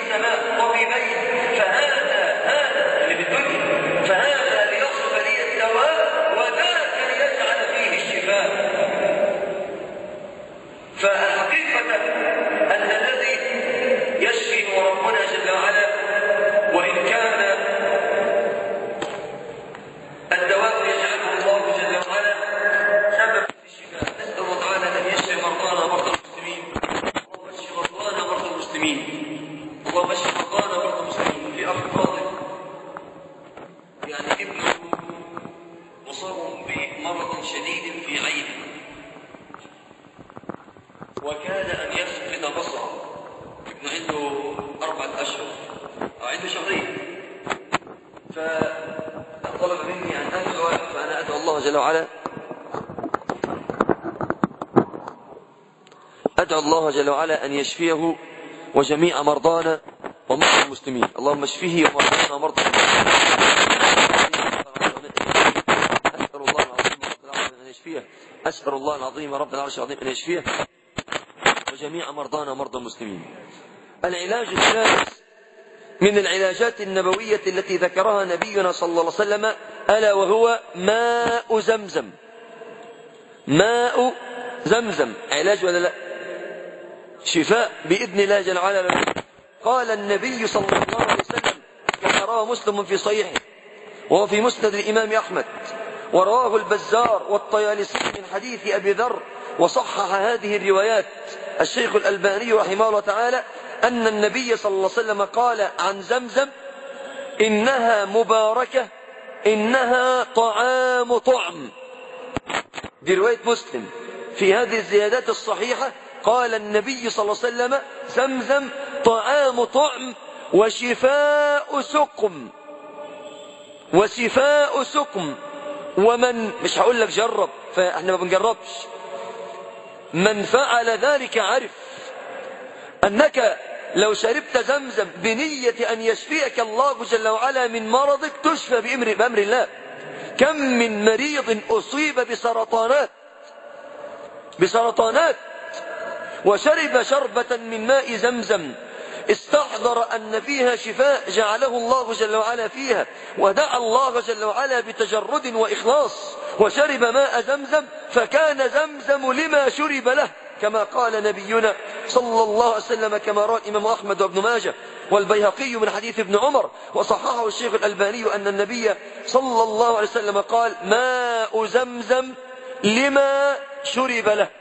السماء طبيبين فهذا هذا اللي في الدنيا فهذا ليصف لي الدواء وذاك ليجعل فيه الشفاء فالحقيقة أن الذي يشفي هو ربنا جل وعلا وإن كان الدواء يجعله الله جل وعلا سبب في الشفاء نسأل الله تعالى أن يشفي مرضانا ومرضى المسلمين اللهم اشف مرضانا ومرضى المسلمين اللهم اشف مرضانا ومرضى المسلمين في أخ فاضل يعني ابنه مصاب بمرض شديد في عينه وكاد أن يفقد بصره ابنه عنده أربعة أشهر أو عنده شهرين فطلب مني أن أدعو فأنا أدعو الله جل وعلا أدعو الله جل وعلا أن يشفيه وجميع مرضانا ومرضى المسلمين اللهم اشفه ومرضانا ومرضى المسلمين أسأل الله العظيم رب العالمين أن يشفيه أسأل الله العظيم رب العرش العظيم أن يشفيه وجميع مرضانا ومرضى المسلمين العلاج الثالث من العلاجات النبوية التي ذكرها نبينا صلى الله عليه وسلم ألا وهو ماء زمزم ماء زمزم علاج ولا لا شفاء بإذن الله جل وعلا قال النبي صلى الله عليه وسلم كما رواه مسلم في صحيحه وهو في مسند الإمام أحمد ورواه البزار والطيالسي من حديث أبي ذر وصحح هذه الروايات الشيخ الألباني رحمه الله تعالى أن النبي صلى الله عليه وسلم قال عن زمزم إنها مباركة إنها طعام طعم دي رواية مسلم في هذه الزيادات الصحيحة قال النبي صلى الله عليه وسلم زمزم طعام طعم وشفاء سقم وشفاء سقم ومن مش هقول لك جرب فاحنا ما بنجربش من فعل ذلك عرف أنك لو شربت زمزم بنية أن يشفيك الله جل وعلا من مرضك تشفى بأمر, بأمر الله كم من مريض أصيب بسرطانات بسرطانات وشرب شربة من ماء زمزم استحضر أن فيها شفاء جعله الله جل وعلا فيها ودعا الله جل وعلا بتجرد وإخلاص وشرب ماء زمزم فكان زمزم لما شرب له كما قال نبينا صلى الله عليه وسلم كما روى الإمام أحمد وابن ماجه والبيهقي من حديث ابن عمر وصححه الشيخ الألباني أن النبي صلى الله عليه وسلم قال ماء زمزم لما شرب له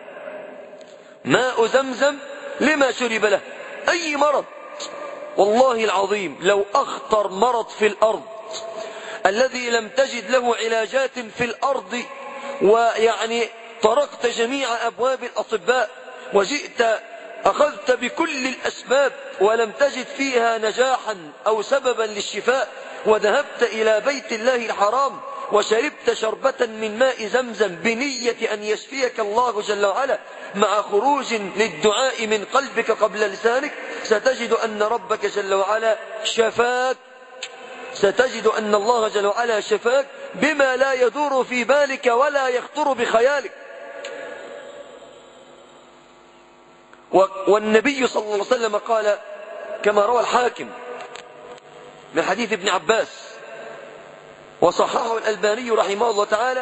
ماء زمزم لما شرب له أي مرض والله العظيم لو أخطر مرض في الأرض الذي لم تجد له علاجات في الأرض ويعني طرقت جميع أبواب الأطباء وجئت أخذت بكل الأسباب ولم تجد فيها نجاحا أو سببا للشفاء وذهبت إلى بيت الله الحرام وشربت شربة من ماء زمزم بنية أن يشفيك الله جل وعلا مع خروج للدعاء من قلبك قبل لسانك ستجد أن ربك جل وعلا شفاك ستجد أن الله جل وعلا شفاك بما لا يدور في بالك ولا يخطر بخيالك والنبي صلى الله عليه وسلم قال كما روى الحاكم من حديث ابن عباس وصححه الألباني رحمه الله تعالى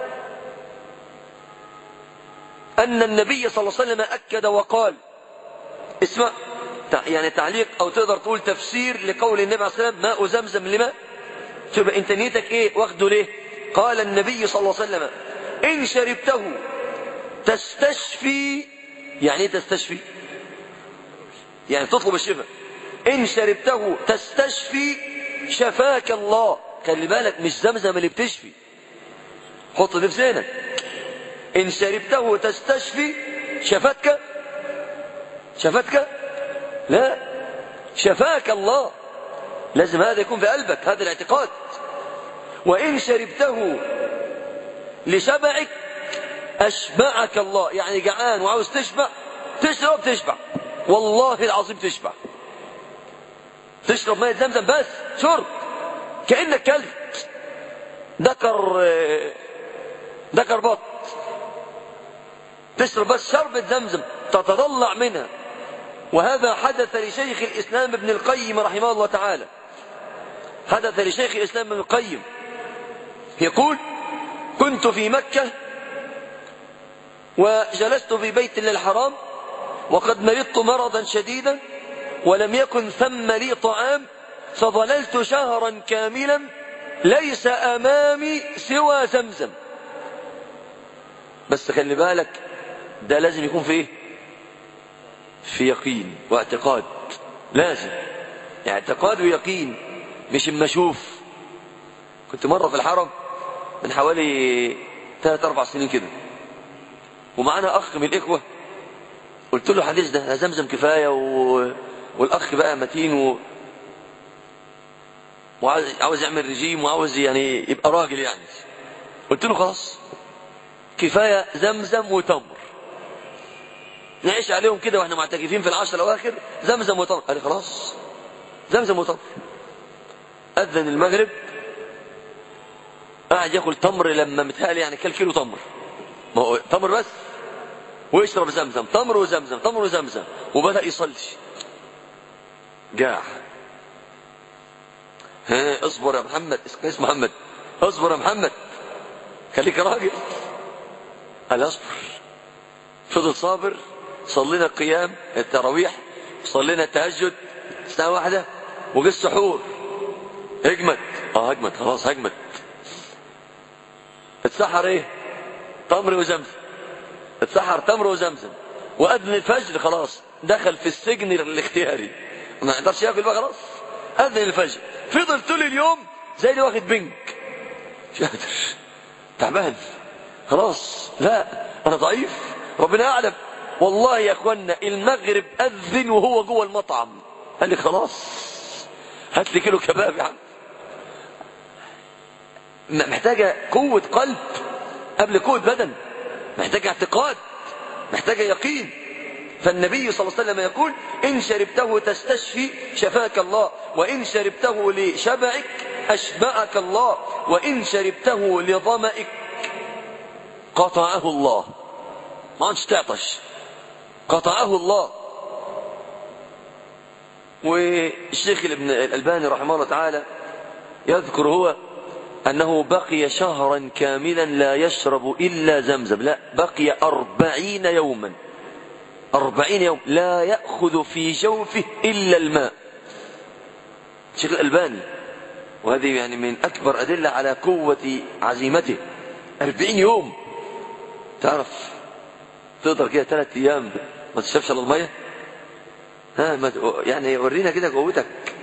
أن النبي صلى الله عليه وسلم أكد وقال اسمع يعني تعليق أو تقدر تقول تفسير لقول النبي عليه الصلاة والسلام ماء زمزم لما تبقى انت نيتك ايه واخده ليه قال النبي صلى الله عليه وسلم إن شربته تستشفي يعني ايه تستشفي يعني تطلب الشفاء إن شربته تستشفي شفاك الله خلي بالك مش زمزم اللي بتشفي حط دي في ذهنك إن شربته تستشفي شفتك شفتك لا شفاك الله لازم هذا يكون في قلبك هذا الاعتقاد وإن شربته لشبعك أشبعك الله يعني جعان وعاوز تشبع تشرب تشبع والله العظيم تشبع تشرب ماء زمزم بس شرب كأنك كلت ذكر ذكر بط تشرب بس شربة زمزم تتضلع منها وهذا حدث لشيخ الإسلام ابن القيم رحمه الله تعالى حدث لشيخ الإسلام ابن القيم يقول كنت في مكة وجلست في بيت الله الحرام وقد مرضت مرضا شديدا ولم يكن ثم لي طعام فظللت شهرا كاملا ليس أمامي سوى زمزم بس خلي بالك ده لازم يكون في ايه في يقين واعتقاد لازم اعتقاد ويقين مش اما اشوف كنت مرة في الحرم من حوالي ثلاث اربع سنين كده ومعانا اخ من الاخوة قلت له حديث ده زمزم كفاية و... والاخ بقى متين و... وعاوز عاوز يعمل رجيم وعاوز يعني يبقى راجل يعني قلت له خلاص كفاية زمزم وتمر نعيش عليهم كده واحنا معتكفين في العشر الاواخر زمزم وتمر قال لي خلاص زمزم وتمر اذن المغرب قاعد ياكل تمر لما متهيألي يعني كل كيلو تمر ما هو تمر بس ويشرب زمزم تمر وزمزم تمر وزمزم وبدأ يصلي جاع ها اصبر يا محمد اسم محمد اصبر يا محمد خليك راجل قال اصبر فضل صابر صلينا القيام التراويح صلينا التهجد ساعة واحدة وجه السحور هجمت اه هجمت خلاص هجمت اتسحر ايه تمر وزمزم اتسحر تمر وزمزم وأذن الفجر خلاص دخل في السجن الاختياري ما يقدرش ياكل بقى خلاص أذن الفجر فضل طول اليوم زي اللي واخد بنك مش قادر تعبان خلاص لا أنا ضعيف ربنا أعلم والله يا أخوانا المغرب أذن وهو جوه المطعم قال لي خلاص هات لي كيلو كباب يا عم محتاجة قوة قلب قبل قوة بدن محتاجة اعتقاد محتاجة يقين فالنبي صلى الله عليه وسلم يقول إن شربته تستشفي شفاك الله وإن شربته لشبعك أشبعك الله وإن شربته لظمئك قطعه الله ما عادش تعطش قطعه الله والشيخ ابن الألباني رحمه الله تعالى يذكر هو أنه بقي شهرا كاملا لا يشرب إلا زمزم لا بقي أربعين يوما أربعين يوم لا يأخذ في جوفه إلا الماء الشيخ الألباني وهذه يعني من أكبر أدلة على قوة عزيمته أربعين يوم تعرف تقدر كده ثلاث أيام ما تشربش على المية ها ما يعني ورينا كده قوتك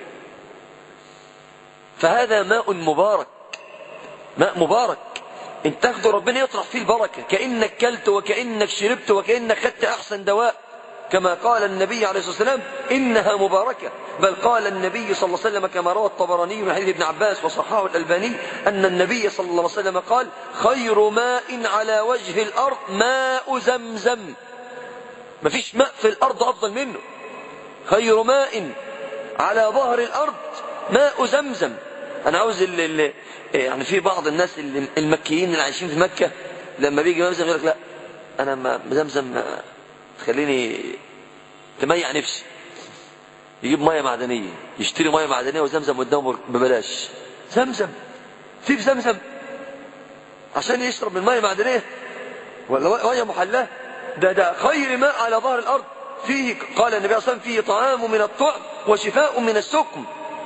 فهذا ماء مبارك ماء مبارك ان تاخده ربنا يطرح فيه البركة كأنك كلت وكأنك شربت وكأنك خدت أحسن دواء كما قال النبي عليه الصلاة والسلام إنها مباركة بل قال النبي صلى الله عليه وسلم كما روى الطبراني من حديث ابن عباس وصححه الألباني أن النبي صلى الله عليه وسلم قال خير ماء على وجه الأرض ماء زمزم ما فيش ماء في الأرض أفضل منه خير ماء على ظهر الأرض ماء زمزم أنا عاوز ال ال يعني في بعض الناس المكيين اللي عايشين في مكة لما بيجي زمزم يقول لك لا أنا ما زمزم تخليني تميع نفسي يجيب مية معدنية يشتري مية معدنية وزمزم قدامه ببلاش زمزم سيب زمزم عشان يشرب من مية معدنية ولا مية محلاة ده ده خير ماء على ظهر الأرض فيه قال النبي صلى الله عليه وسلم فيه طعام من الطعم وشفاء من السقم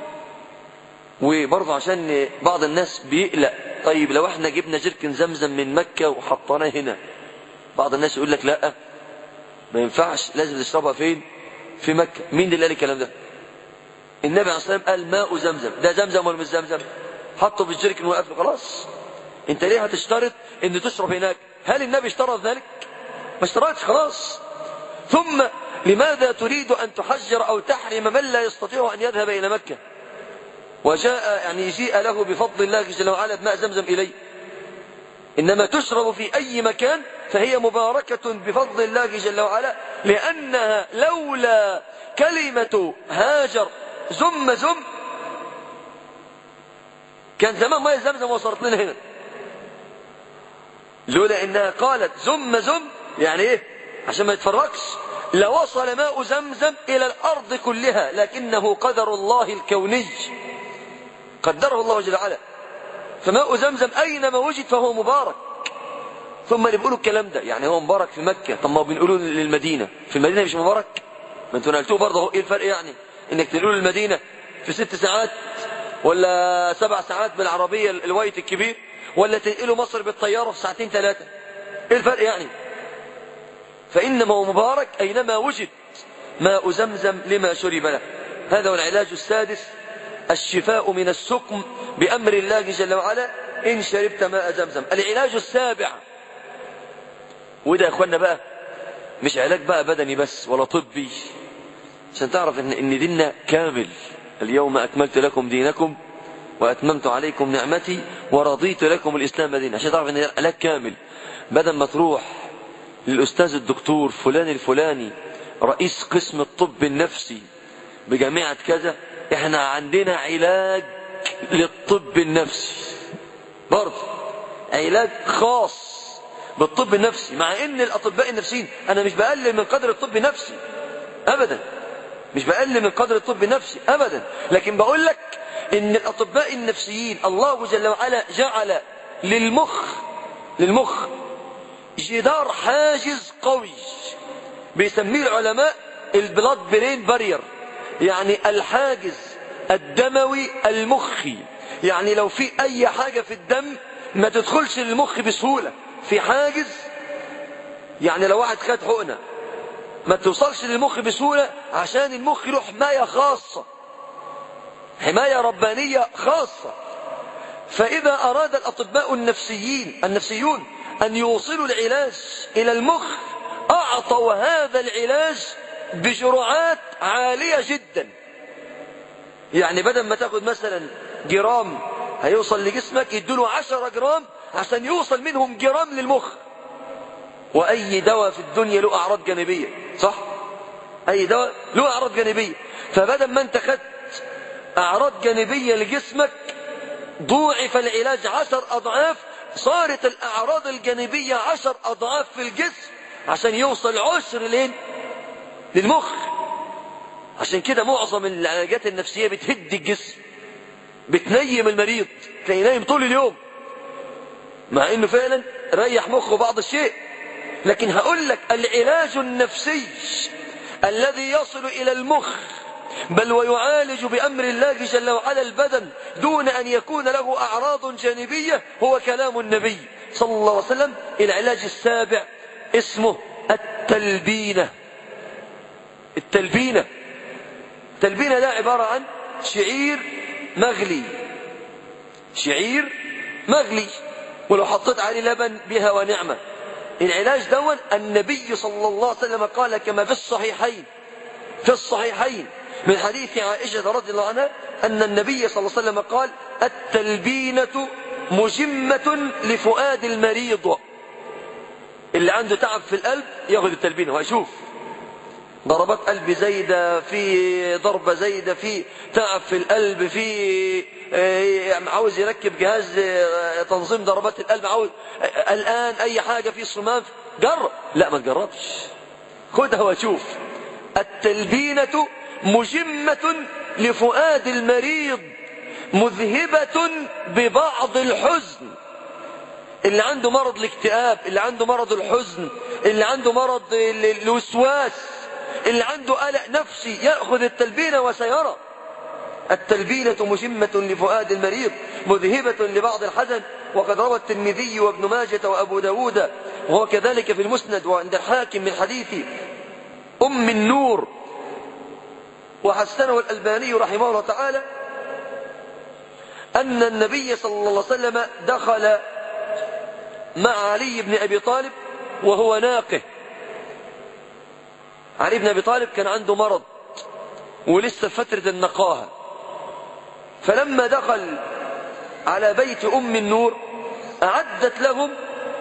وبرضه عشان بعض الناس بيقلق طيب لو احنا جبنا جركن زمزم من مكة وحطيناه هنا بعض الناس يقول لك لا ما ينفعش لازم تشربها فين في مكة مين اللي قال الكلام ده النبي عليه الصلاة والسلام قال ماء زمزم ده زمزم ولا مش زمزم حطه في الجركن وقفله خلاص انت ليه هتشترط ان تشرب هناك هل النبي اشترط ذلك ما اشترطش خلاص ثم لماذا تريد أن تحجر أو تحرم من لا يستطيع أن يذهب إلى مكة وجاء يعني يجيء له بفضل الله جل وعلا بماء زمزم إليه إنما تشرب في أي مكان فهي مباركة بفضل الله جل وعلا لأنها لولا كلمة هاجر زم زم كان زمان ماء زمزم وصلت لنا هنا لولا إنها قالت زم زم يعني إيه عشان ما يتفرقش لوصل ماء زمزم إلى الأرض كلها لكنه قدر الله الكوني قدره الله جل وعلا فماء زمزم أينما وجد فهو مبارك ثم اللي بيقولوا الكلام ده يعني هو مبارك في مكة طب ما بنقولوا للمدينة في المدينة مش مبارك ما انتوا نقلتوه برضه ايه الفرق يعني انك تنقلوا للمدينة في ست ساعات ولا سبع ساعات بالعربية الوايت الكبير ولا تنقلوا مصر بالطيارة في ساعتين ثلاثة ايه الفرق يعني فإنما هو مبارك أينما وجد ماء زمزم لما شرب له هذا هو العلاج السادس الشفاء من السقم بأمر الله جل وعلا إن شربت ماء زمزم العلاج السابع وده يا اخوانا بقى مش علاج بقى بدني بس ولا طبي عشان تعرف ان ان ديننا كامل اليوم اكملت لكم دينكم واتممت عليكم نعمتي ورضيت لكم الاسلام دينا عشان تعرف ان علاج كامل بدل ما تروح للاستاذ الدكتور فلان الفلاني رئيس قسم الطب النفسي بجامعة كذا احنا عندنا علاج للطب النفسي برضه علاج خاص بالطب النفسي مع ان الاطباء النفسيين انا مش بقلل من قدر الطب النفسي ابدا مش بقلل من قدر الطب النفسي ابدا لكن بقول لك ان الاطباء النفسيين الله جل وعلا جعل للمخ للمخ جدار حاجز قوي بيسميه العلماء البلاد برين بارير يعني الحاجز الدموي المخي يعني لو في اي حاجة في الدم ما تدخلش للمخ بسهولة في حاجز يعني لو واحد خد حقنة ما توصلش للمخ بسهولة عشان المخ له حماية خاصة حماية ربانية خاصة فإذا أراد الأطباء النفسيين النفسيون أن يوصلوا العلاج إلى المخ أعطوا هذا العلاج بجرعات عالية جدا يعني بدل ما تاخد مثلا جرام هيوصل لجسمك يدوله عشرة جرام عشان يوصل منهم جرام للمخ وأي دواء في الدنيا له أعراض جانبية صح؟ أي دواء له أعراض جانبية فبدل ما أنت خدت أعراض جانبية لجسمك ضوعف العلاج عشر أضعاف صارت الأعراض الجانبية عشر أضعاف في الجسم عشان يوصل عشر لين للمخ عشان كده معظم العلاجات النفسية بتهد الجسم بتنيم المريض تلاقيه نايم طول اليوم مع انه فعلا ريح مخه بعض الشيء لكن هقول لك العلاج النفسي الذي يصل الى المخ بل ويعالج بامر الله جل وعلا البدن دون ان يكون له اعراض جانبيه هو كلام النبي صلى الله عليه وسلم العلاج السابع اسمه التلبينه التلبينه التلبينه ده عباره عن شعير مغلي شعير مغلي ولو حطيت عليه لبن بها ونعمة العلاج دون النبي صلى الله عليه وسلم قال كما في الصحيحين في الصحيحين من حديث عائشة رضي الله عنها أن النبي صلى الله عليه وسلم قال التلبينة مجمة لفؤاد المريض اللي عنده تعب في القلب ياخذ التلبينة وهيشوف ضربات قلب زايدة في ضربة زايدة في تعب في القلب في عاوز يركب جهاز تنظيم ضربات القلب عاوز الآن أي حاجة في صمام جرب لا ما تجربش خدها وشوف التلبينة مجمة لفؤاد المريض مذهبة ببعض الحزن اللي عنده مرض الاكتئاب اللي عنده مرض الحزن اللي عنده مرض الوسواس اللي عنده قلق نفسي يأخذ التلبينة وسيرى التلبينة مجمة لفؤاد المريض مذهبة لبعض الحزن وقد روى الترمذي وابن ماجة وأبو داود وهو كذلك في المسند وعند الحاكم من حديث أم النور وحسنه الألباني رحمه الله تعالى أن النبي صلى الله عليه وسلم دخل مع علي بن أبي طالب وهو ناقه علي بن أبي طالب كان عنده مرض ولسه فترة النقاهة فلما دخل على بيت أم النور أعدت لهم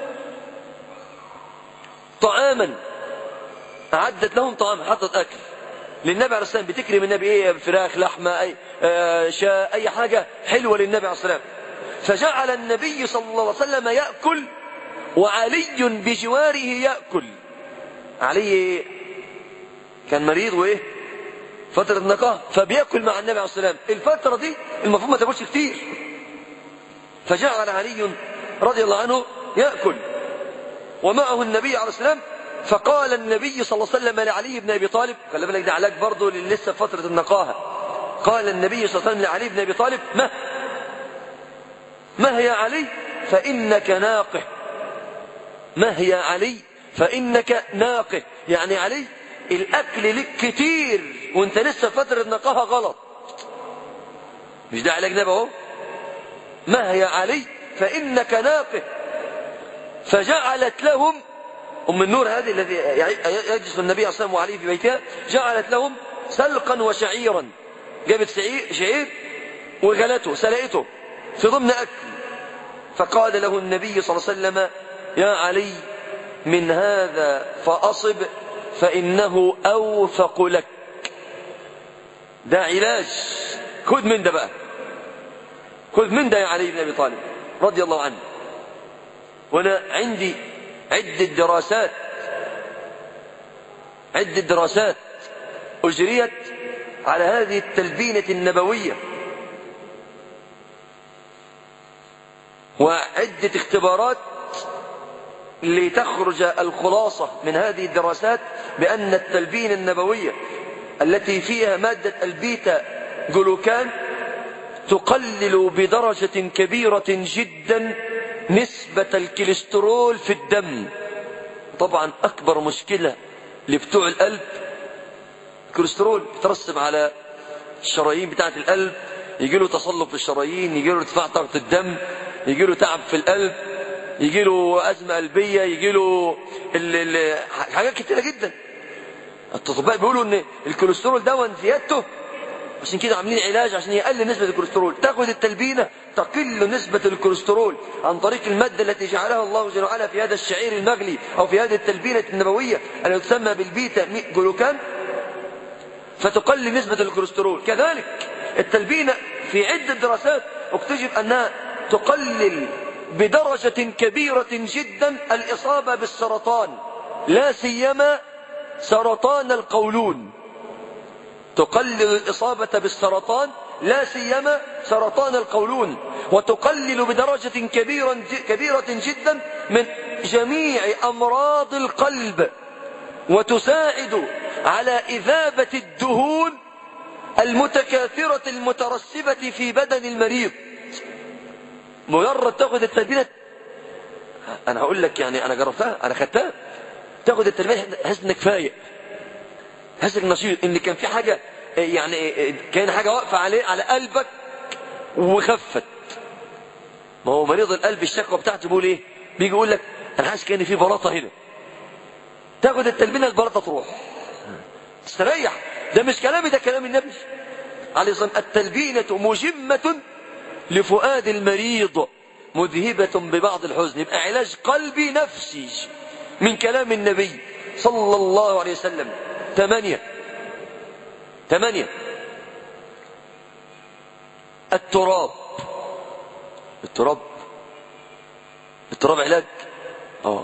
طعاما أعدت لهم طعاما حطت أكل للنبي عليه السلام بتكرم النبي ايه فراخ لحمة اي آه شاء اي حاجة حلوة للنبي عليه السلام فجعل النبي صلى الله عليه وسلم يأكل وعلي بجواره يأكل علي كان مريض وايه فترة نقاهة فبياكل مع النبي عليه الصلاة والسلام الفترة دي المفروض ما تاكلش كتير فجعل علي رضي الله عنه يأكل ومعه النبي عليه الصلاة والسلام فقال النبي صلى الله عليه وسلم لعلي بن ابي طالب خلي بالك ده علاج برضه لسه فتره النقاهه قال النبي صلى الله عليه وسلم لعلي بن ابي طالب ما ما هي علي فانك ناقه ما هي علي فانك ناقه يعني علي الاكل لك كتير وانت لسه فتره نقاهه غلط مش ده علاج نبوي اهو ما هي علي فانك ناقه فجعلت لهم أم النور هذه الذي يجلس النبي صلى الله عليه وسلم وعليه في بيتها جعلت لهم سلقا وشعيرا جابت شعير وغلته سلقته في ضمن أكل فقال له النبي صلى الله عليه وسلم يا علي من هذا فأصب فإنه أوفق لك ده علاج خذ من ده بقى خذ من ده يا علي بن أبي طالب رضي الله عنه وأنا عندي عدة دراسات عدة دراسات أجريت على هذه التلبينة النبوية وعدة اختبارات لتخرج الخلاصة من هذه الدراسات بأن التلبينة النبوية التي فيها مادة البيتا جلوكان تقلل بدرجة كبيرة جدا نسبة الكوليسترول في الدم طبعا أكبر مشكلة لبتوع القلب الكوليسترول بترسب على الشرايين بتاعة القلب يجي له تصلب في الشرايين يجي له ارتفاع ضغط الدم يجي له تعب في القلب يجي له أزمة قلبية يجي له ال ال حاجات كتيرة جدا الأطباء بيقولوا إن الكوليسترول ده زيادته عشان كده عاملين علاج عشان يقلل نسبة الكوليسترول تاخد التلبينة تقل نسبة الكوليسترول عن طريق المادة التي جعلها الله جل وعلا في هذا الشعير المغلي أو في هذه التلبينة النبوية التي تسمى بالبيتا جلوكان فتقلل نسبة الكوليسترول كذلك التلبينة في عدة دراسات اكتشف أنها تقلل بدرجة كبيرة جدا الإصابة بالسرطان لا سيما سرطان القولون تقلل الإصابة بالسرطان لا سيما سرطان القولون وتقلل بدرجة كبيرة, كبيرة جدا من جميع أمراض القلب وتساعد على إذابة الدهون المتكاثرة المترسبة في بدن المريض مجرد تاخد التلبينة أنا هقول لك يعني أنا جربتها أنا خدتها تاخد التلبينة تحس إنك فايق تحس إنك نشيط إن كان في حاجة يعني كان حاجة واقفة عليه على قلبك وخفت ما هو مريض القلب الشكوى بتاعته بيقول ايه بيجي يقول لك انا حاسس كان في بلاطه هنا تاخد التلبينه البلاطه تروح تستريح ده مش كلامي ده كلام النبي عليه الصلاه والسلام التلبينه مجمه لفؤاد المريض مذهبة ببعض الحزن يبقى علاج قلبي نفسي من كلام النبي صلى الله عليه وسلم ثمانية ثمانية التراب التراب التراب علاج اه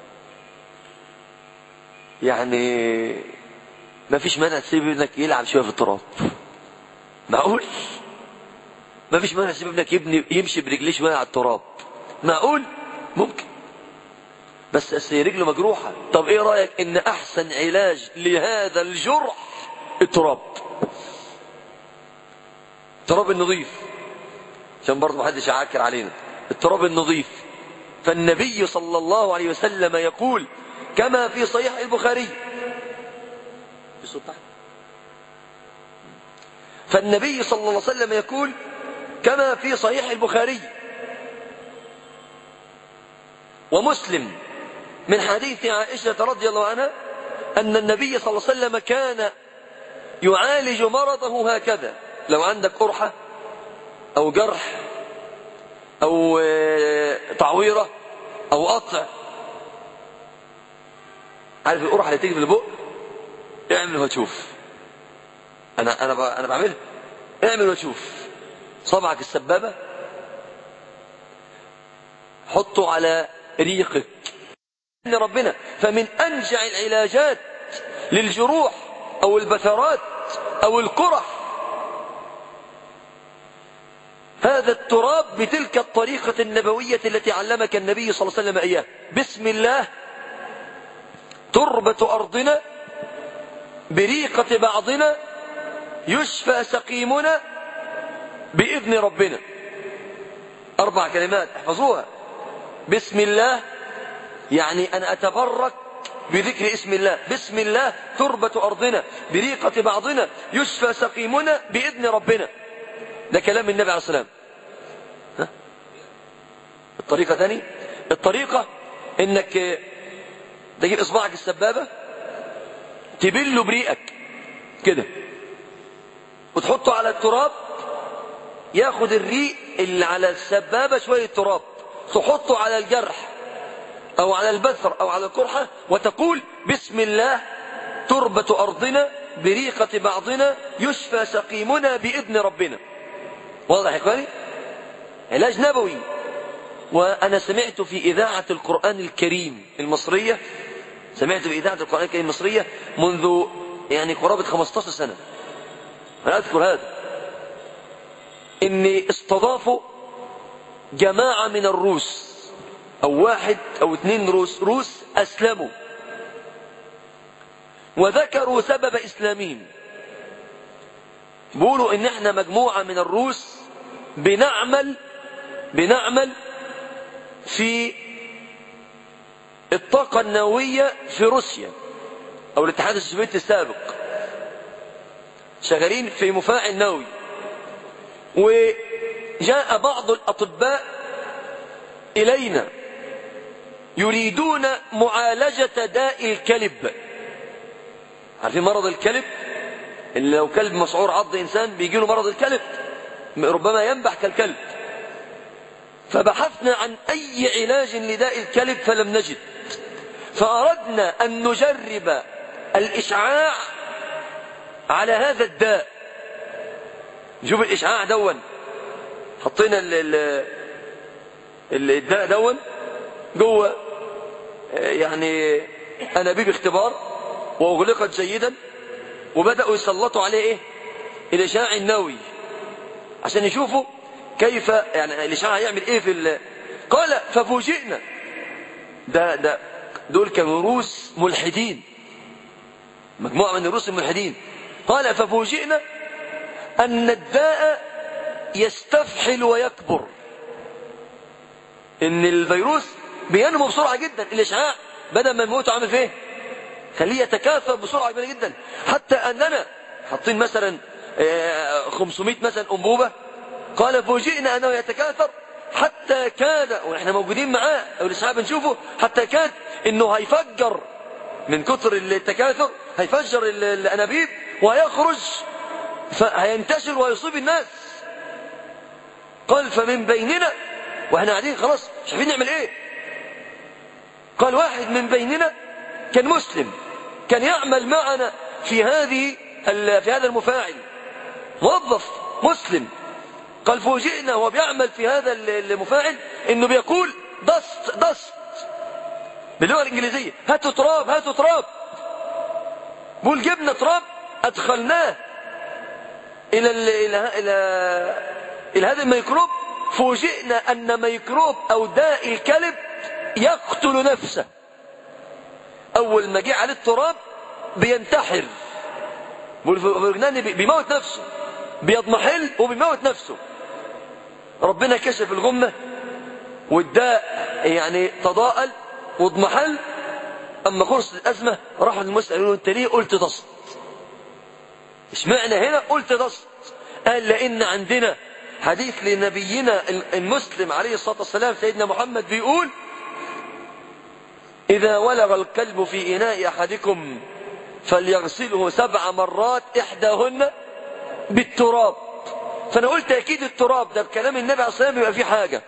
يعني ما فيش مانع تسيب ابنك يلعب شويه في التراب معقول ما فيش مانع تسيب ابنك يبني يمشي برجليه شويه على التراب معقول ممكن بس أصل رجله مجروحه طب ايه رايك ان احسن علاج لهذا الجرح التراب التراب النظيف عشان برضه محدش يعكر علينا التراب النظيف فالنبي صلى الله عليه وسلم يقول كما في صحيح البخاري فالنبي صلى الله عليه وسلم يقول كما في صحيح البخاري ومسلم من حديث عائشة رضي الله عنها أن النبي صلى الله عليه وسلم كان يعالج مرضه هكذا لو عندك قرحة أو جرح أو تعويرة أو قطع عارف القرحة اللي تيجي في البق اعمل وتشوف أنا أنا أنا بعملها اعمل وتشوف صبعك السبابة حطه على ريقك ان ربنا فمن انجع العلاجات للجروح أو البثرات أو القرح هذا التراب بتلك الطريقة النبوية التي علمك النبي صلى الله عليه وسلم إياه بسم الله تربة أرضنا بريقة بعضنا يشفى سقيمنا بإذن ربنا أربع كلمات احفظوها بسم الله يعني أنا أتبرك بذكر اسم الله بسم الله تربة أرضنا بريقة بعضنا يشفى سقيمنا بإذن ربنا ده كلام النبي عليه الصلاة والسلام ها؟ الطريقة ثاني الطريقة انك تجيب اصبعك السبابة تبله بريقك كده وتحطه على التراب ياخد الريق اللي على السبابة شوية تراب تحطه على الجرح او على البثر او على القرحة وتقول بسم الله تربة ارضنا بريقة بعضنا يشفى سقيمنا بإذن ربنا واضح يا اخواني علاج نبوي وانا سمعت في اذاعة القرآن الكريم المصرية سمعت في اذاعة القرآن الكريم المصرية منذ يعني قرابة 15 سنة انا اذكر هذا اني استضافوا جماعة من الروس او واحد او اثنين روس روس اسلموا وذكروا سبب اسلامهم بيقولوا ان احنا مجموعة من الروس بنعمل بنعمل في الطاقة النووية في روسيا او الاتحاد السوفيتي السابق شغالين في مفاعل نووي وجاء بعض الاطباء الينا يريدون معالجة داء الكلب عارفين مرض الكلب اللي لو كلب مسعور عض إنسان بيجي له مرض الكلب ربما ينبح كالكلب فبحثنا عن أي علاج لداء الكلب فلم نجد فأردنا أن نجرب الإشعاع على هذا الداء نشوف الإشعاع دون حطينا ال ال الداء دون جوه يعني أنابيب اختبار وأغلقت جيدا وبدأوا يسلطوا عليه إيه الإشعاع النووي عشان يشوفوا كيف يعني الإشعاع هيعمل إيه في ال... قال ففوجئنا ده ده دول كانوا روس ملحدين مجموعة من الروس الملحدين قال ففوجئنا أن الداء يستفحل ويكبر إن الفيروس بينمو بسرعة جدا الإشعاع بدل ما يموت عامل فيه خليه يتكاثر بسرعة كبيرة جدا حتى أننا حاطين مثلا 500 مثلا أنبوبة قال فوجئنا أنه يتكاثر حتى كاد ونحن موجودين معاه أو الإشعاع بنشوفه حتى كاد إنه هيفجر من كتر التكاثر هيفجر الأنابيب وهيخرج فهينتشر ويصيب الناس قال فمن بيننا واحنا قاعدين خلاص مش عارفين نعمل ايه قال واحد من بيننا كان مسلم كان يعمل معنا في هذه في هذا المفاعل موظف مسلم قال فوجئنا وهو بيعمل في هذا المفاعل انه بيقول دست دست باللغه الانجليزيه هاتوا تراب هاتوا تراب بقول جبنا تراب ادخلناه الى ال الى الى الى هذا الميكروب فوجئنا ان ميكروب او داء الكلب يقتل نفسه اول ما جه عليه التراب بينتحر بيموت نفسه بيضمحل وبيموت نفسه ربنا كشف الغمة والداء يعني تضاءل واضمحل اما خلصت الازمه راحوا للمسأل قالوا انت ليه قلت تصد اشمعنى هنا قلت تصد قال لان عندنا حديث لنبينا المسلم عليه الصلاه والسلام سيدنا محمد بيقول اذا ولغ الكلب في اناء احدكم فليغسله سبع مرات احداهن بالتراب فانا قلت اكيد التراب ده بكلام النبي عليه الصلاه والسلام يبقى فيه حاجه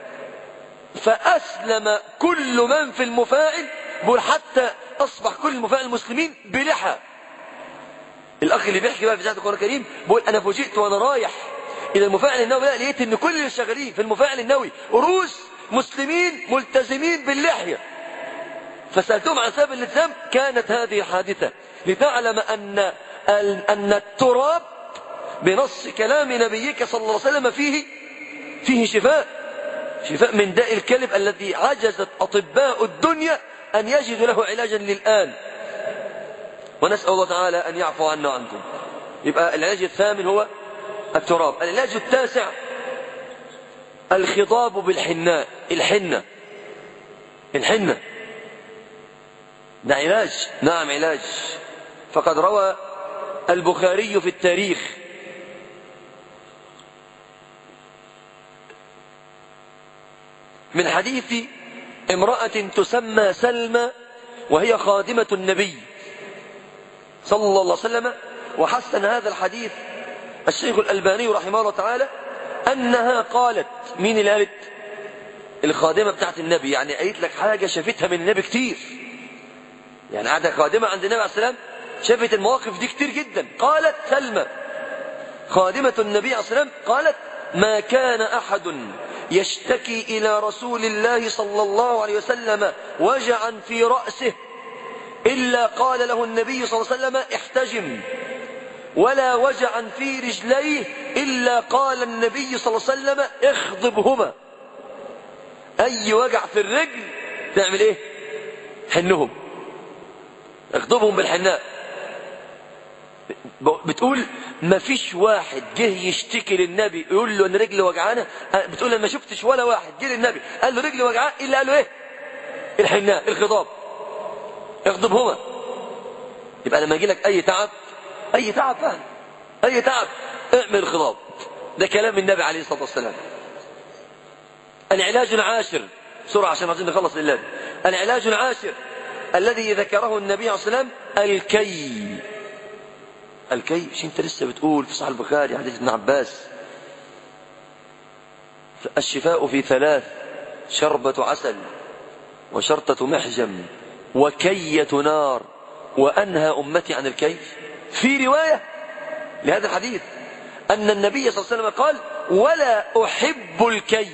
فاسلم كل من في المفاعل بقول حتى اصبح كل المفاعل المسلمين بلحى الاخ اللي بيحكي بقى في ذات القران الكريم بيقول انا فوجئت وانا رايح الى المفاعل النووي لقيت ان كل اللي شغالين في المفاعل النووي روس مسلمين ملتزمين باللحيه فسألتهم عن سبب الالتزام كانت هذه حادثة لتعلم أن أن التراب بنص كلام نبيك صلى الله عليه وسلم فيه فيه شفاء شفاء من داء الكلب الذي عجزت أطباء الدنيا أن يجدوا له علاجا للآن ونسأل الله تعالى أن يعفو عنا وعنكم يبقى العلاج الثامن هو التراب العلاج التاسع الخضاب بالحناء الحنة الحنة ده علاج نعم علاج فقد روى البخاري في التاريخ من حديث امرأة تسمى سلمى وهي خادمة النبي صلى الله عليه وسلم وحسن هذا الحديث الشيخ الألباني رحمه الله تعالى أنها قالت مين اللي قالت الخادمة بتاعت النبي يعني قالت لك حاجة شافتها من النبي كتير يعني قاعدة خادمة عند النبي عليه السلام شافت المواقف دي كتير جدا قالت سلمى خادمة النبي عليه السلام قالت ما كان أحد يشتكي إلى رسول الله صلى الله عليه وسلم وجعا في رأسه إلا قال له النبي صلى الله عليه وسلم احتجم ولا وجعا في رجليه إلا قال النبي صلى الله عليه وسلم اخضبهما أي وجع في الرجل تعمل إيه حنهم اخضبهم بالحناء بتقول ما فيش واحد جه يشتكي للنبي يقول له ان رجلي وجعانه بتقول انا ما شفتش ولا واحد جه للنبي قال له رجلي وجعانه الا قال له ايه الحناء الخضاب اغضبهما يبقى لما يجي لك اي تعب اي تعب فهم اي تعب اعمل الخضاب ده كلام النبي عليه الصلاه والسلام العلاج العاشر بسرعه عشان عايزين نخلص لله العلاج العاشر الذي ذكره النبي عليه الصلاه والسلام الكي الكي مش انت لسه بتقول في صحيح البخاري حديث ابن عباس الشفاء في ثلاث شربة عسل وشرطة محجم وكية نار وأنهى أمتي عن الكي في رواية لهذا الحديث أن النبي صلى الله عليه وسلم قال ولا أحب الكي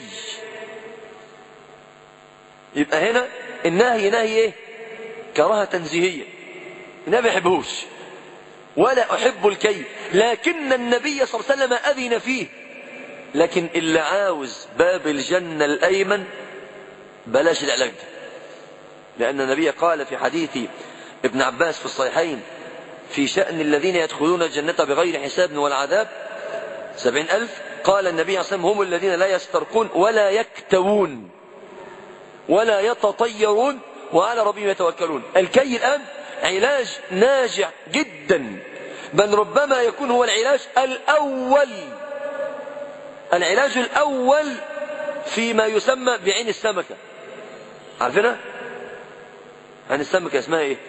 يبقى هنا النهي نهي ايه كراهة تنزيهية النبي ما يحبهوش ولا أحب الكي لكن النبي صلى الله عليه وسلم أذن فيه لكن اللي عاوز باب الجنة الأيمن بلاش العلاج ده لأن النبي قال في حديث ابن عباس في الصحيحين في شأن الذين يدخلون الجنة بغير حساب والعذاب سبعين ألف قال النبي عليه الصلاة هم الذين لا يسترقون ولا يكتوون ولا يتطيرون وعلى ربهم يتوكلون الكي الآن علاج ناجع جدا بل ربما يكون هو العلاج الأول العلاج الأول فيما يسمى بعين السمكة عارفينها؟ عين السمكة اسمها ايه؟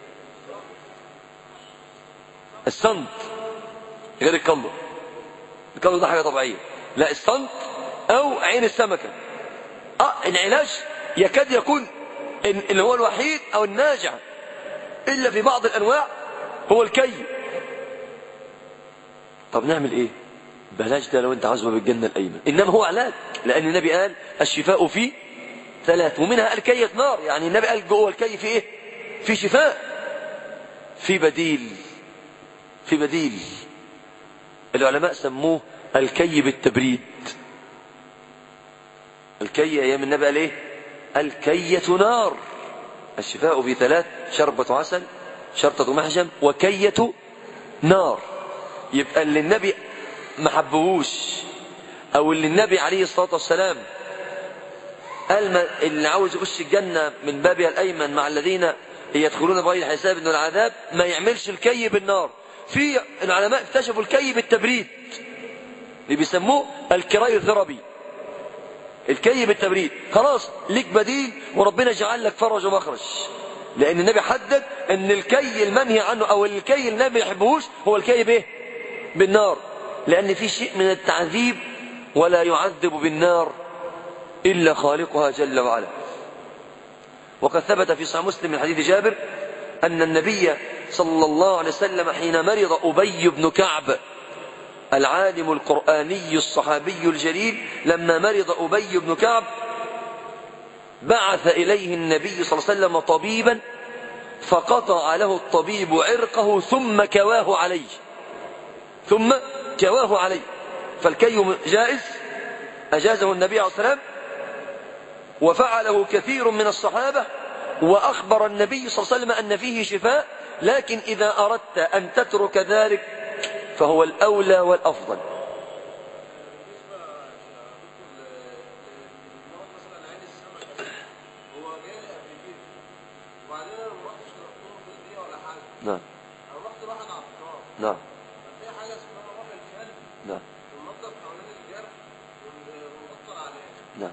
الصمت غير الكلب الكلب ده حاجة طبيعية لا الصمت أو عين السمكة اه العلاج يكاد يكون اللي هو الوحيد أو الناجع إلا في بعض الأنواع هو الكي طب نعمل إيه بلاش ده لو أنت عاوز بالجنة الأيمن إنما هو علاج لأن النبي قال الشفاء في ثلاث ومنها الكية نار يعني النبي قال جوه الكي في إيه في شفاء في بديل في بديل العلماء سموه الكي بالتبريد الكي أيام النبي قال إيه الكية نار الشفاء في ثلاث شربة عسل شرطة محجم وكية نار يبقى اللي النبي ما حبهوش او اللي النبي عليه الصلاة والسلام قال ما اللي عاوز يخش الجنة من بابها الأيمن مع الذين يدخلون بغير حساب من العذاب ما يعملش الكي بالنار في العلماء اكتشفوا الكي بالتبريد اللي بيسموه الكراي الذربي الكي بالتبريد خلاص ليك بديل وربنا جعل لك فرج ومخرج لان النبي حدد ان الكي المنهي عنه او الكي اللي النبي ما يحبهوش هو الكي بايه بالنار لان في شيء من التعذيب ولا يعذب بالنار الا خالقها جل وعلا وقد ثبت في صحيح مسلم من حديث جابر ان النبي صلى الله عليه وسلم حين مرض ابي بن كعب العالم القرآني الصحابي الجليل لما مرض أبي بن كعب بعث إليه النبي صلى الله عليه وسلم طبيبا فقطع له الطبيب عرقه ثم كواه عليه ثم كواه عليه فالكي جائز أجازه النبي عليه الصلاة والسلام وفعله كثير من الصحابة وأخبر النبي صلى الله عليه وسلم أن فيه شفاء لكن إذا أردت أن تترك ذلك فهو الأولى والأفضل نعم نعم نعم نعم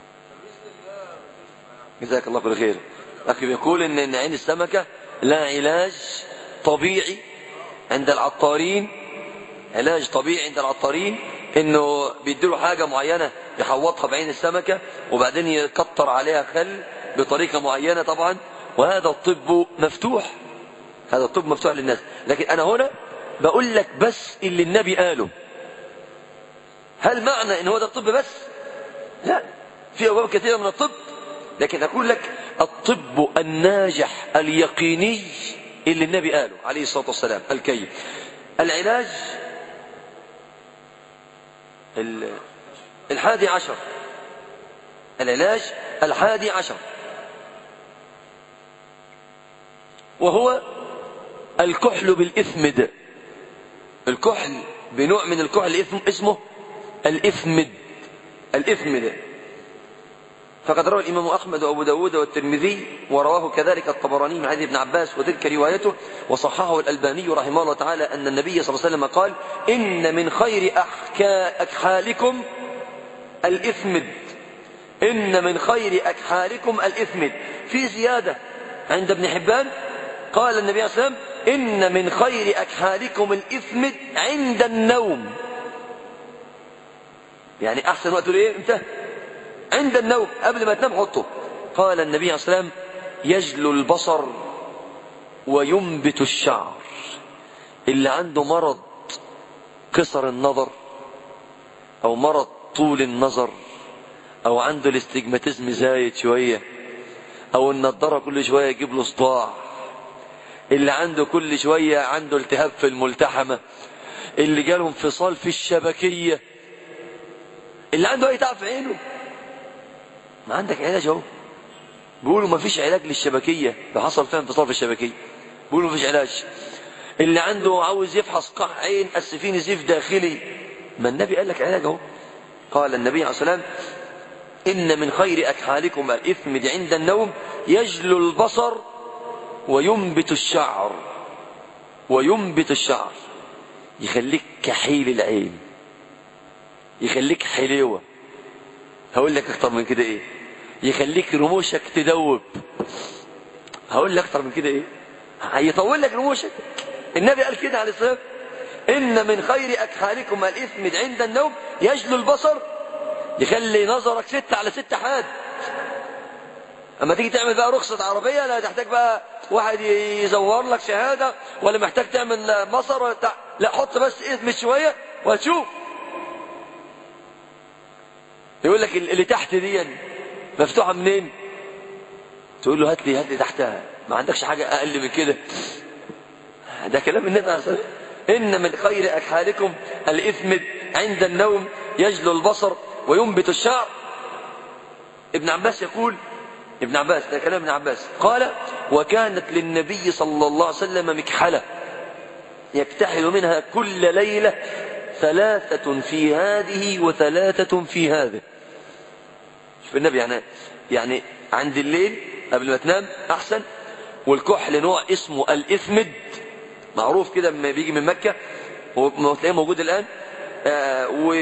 جزاك الله كل خير أخي بيقول إن إن عين السمكة لا علاج طبيعي عند العطارين علاج طبيعي عند العطارين إنه بيديله حاجة معينة يحوطها بعين السمكة وبعدين يكتر عليها خل بطريقة معينة طبعا وهذا الطب مفتوح هذا الطب مفتوح للناس لكن أنا هنا بقول لك بس اللي النبي قاله هل معنى ان هو ده الطب بس لا في ابواب كثيره من الطب لكن اقول لك الطب الناجح اليقيني اللي النبي قاله عليه الصلاه والسلام الكي العلاج الحادي عشر العلاج الحادي عشر وهو الكحل بالإثمد الكحل بنوع من الكحل اسمه الإثمد الإثمد فقد روى الإمام أحمد وأبو داود والترمذي ورواه كذلك الطبراني من حديث ابن عباس وتلك روايته وصححه الألباني رحمه الله تعالى أن النبي صلى الله عليه وسلم قال إن من خير أحكا أكحالكم الإثمد إن من خير أكحالكم الإثمد في زيادة عند ابن حبان قال النبي صلى الله عليه وسلم إن من خير أكحالكم الإثمد عند النوم يعني أحسن وقت لإيه إمتى عند النوم قبل ما تنام حطه قال النبي عليه الصلاة والسلام يجلو البصر وينبت الشعر اللي عنده مرض قصر النظر أو مرض طول النظر أو عنده الاستجماتيزم زايد شوية أو النضارة كل شوية يجيب له صداع اللي عنده كل شوية عنده التهاب في الملتحمة اللي جاله انفصال في الشبكية اللي عنده أي تعب في عينه ما عندك علاج اهو بيقولوا ما فيش علاج للشبكية لو حصل فيها انفصال في الشبكية بيقولوا ما فيش علاج اللي عنده عاوز يفحص قح عين بس في نزيف داخلي ما النبي قال لك علاج اهو قال النبي عليه الصلاة والسلام إن من خير أكحالكم الإثم عند النوم يجلو البصر وينبت الشعر وينبت الشعر يخليك كحيل العين يخليك حليوة هقول لك اكتر من كده ايه يخليك رموشك تدوب هقول لك اكتر من كده ايه هيطول لك رموشك النبي قال كده عليه الصلاه ان من خير اكحالكم الاثم عند النوم يجلو البصر يخلي نظرك ستة على ستة حاد اما تيجي تعمل بقى رخصة عربية لا تحتاج بقى واحد يزور لك شهادة ولا محتاج تعمل مصر ولا تع... لا حط بس ايد شوية وهتشوف يقول لك اللي تحت دي مفتوحة منين تقول له هات لي هات لي تحتها ما عندكش حاجة أقل من كده ده كلام النبي عليه الصلاة إن من خير أكحالكم الإثم عند النوم يجلو البصر وينبت الشعر ابن عباس يقول ابن عباس ده كلام ابن عباس قال وكانت للنبي صلى الله عليه وسلم مكحلة يكتحل منها كل ليلة ثلاثة في هذه وثلاثة في هذه شوف النبي يعني يعني عند الليل قبل ما تنام أحسن والكحل نوع اسمه الإثمد معروف كده لما بيجي من مكة وتلاقيه موجود الآن آه و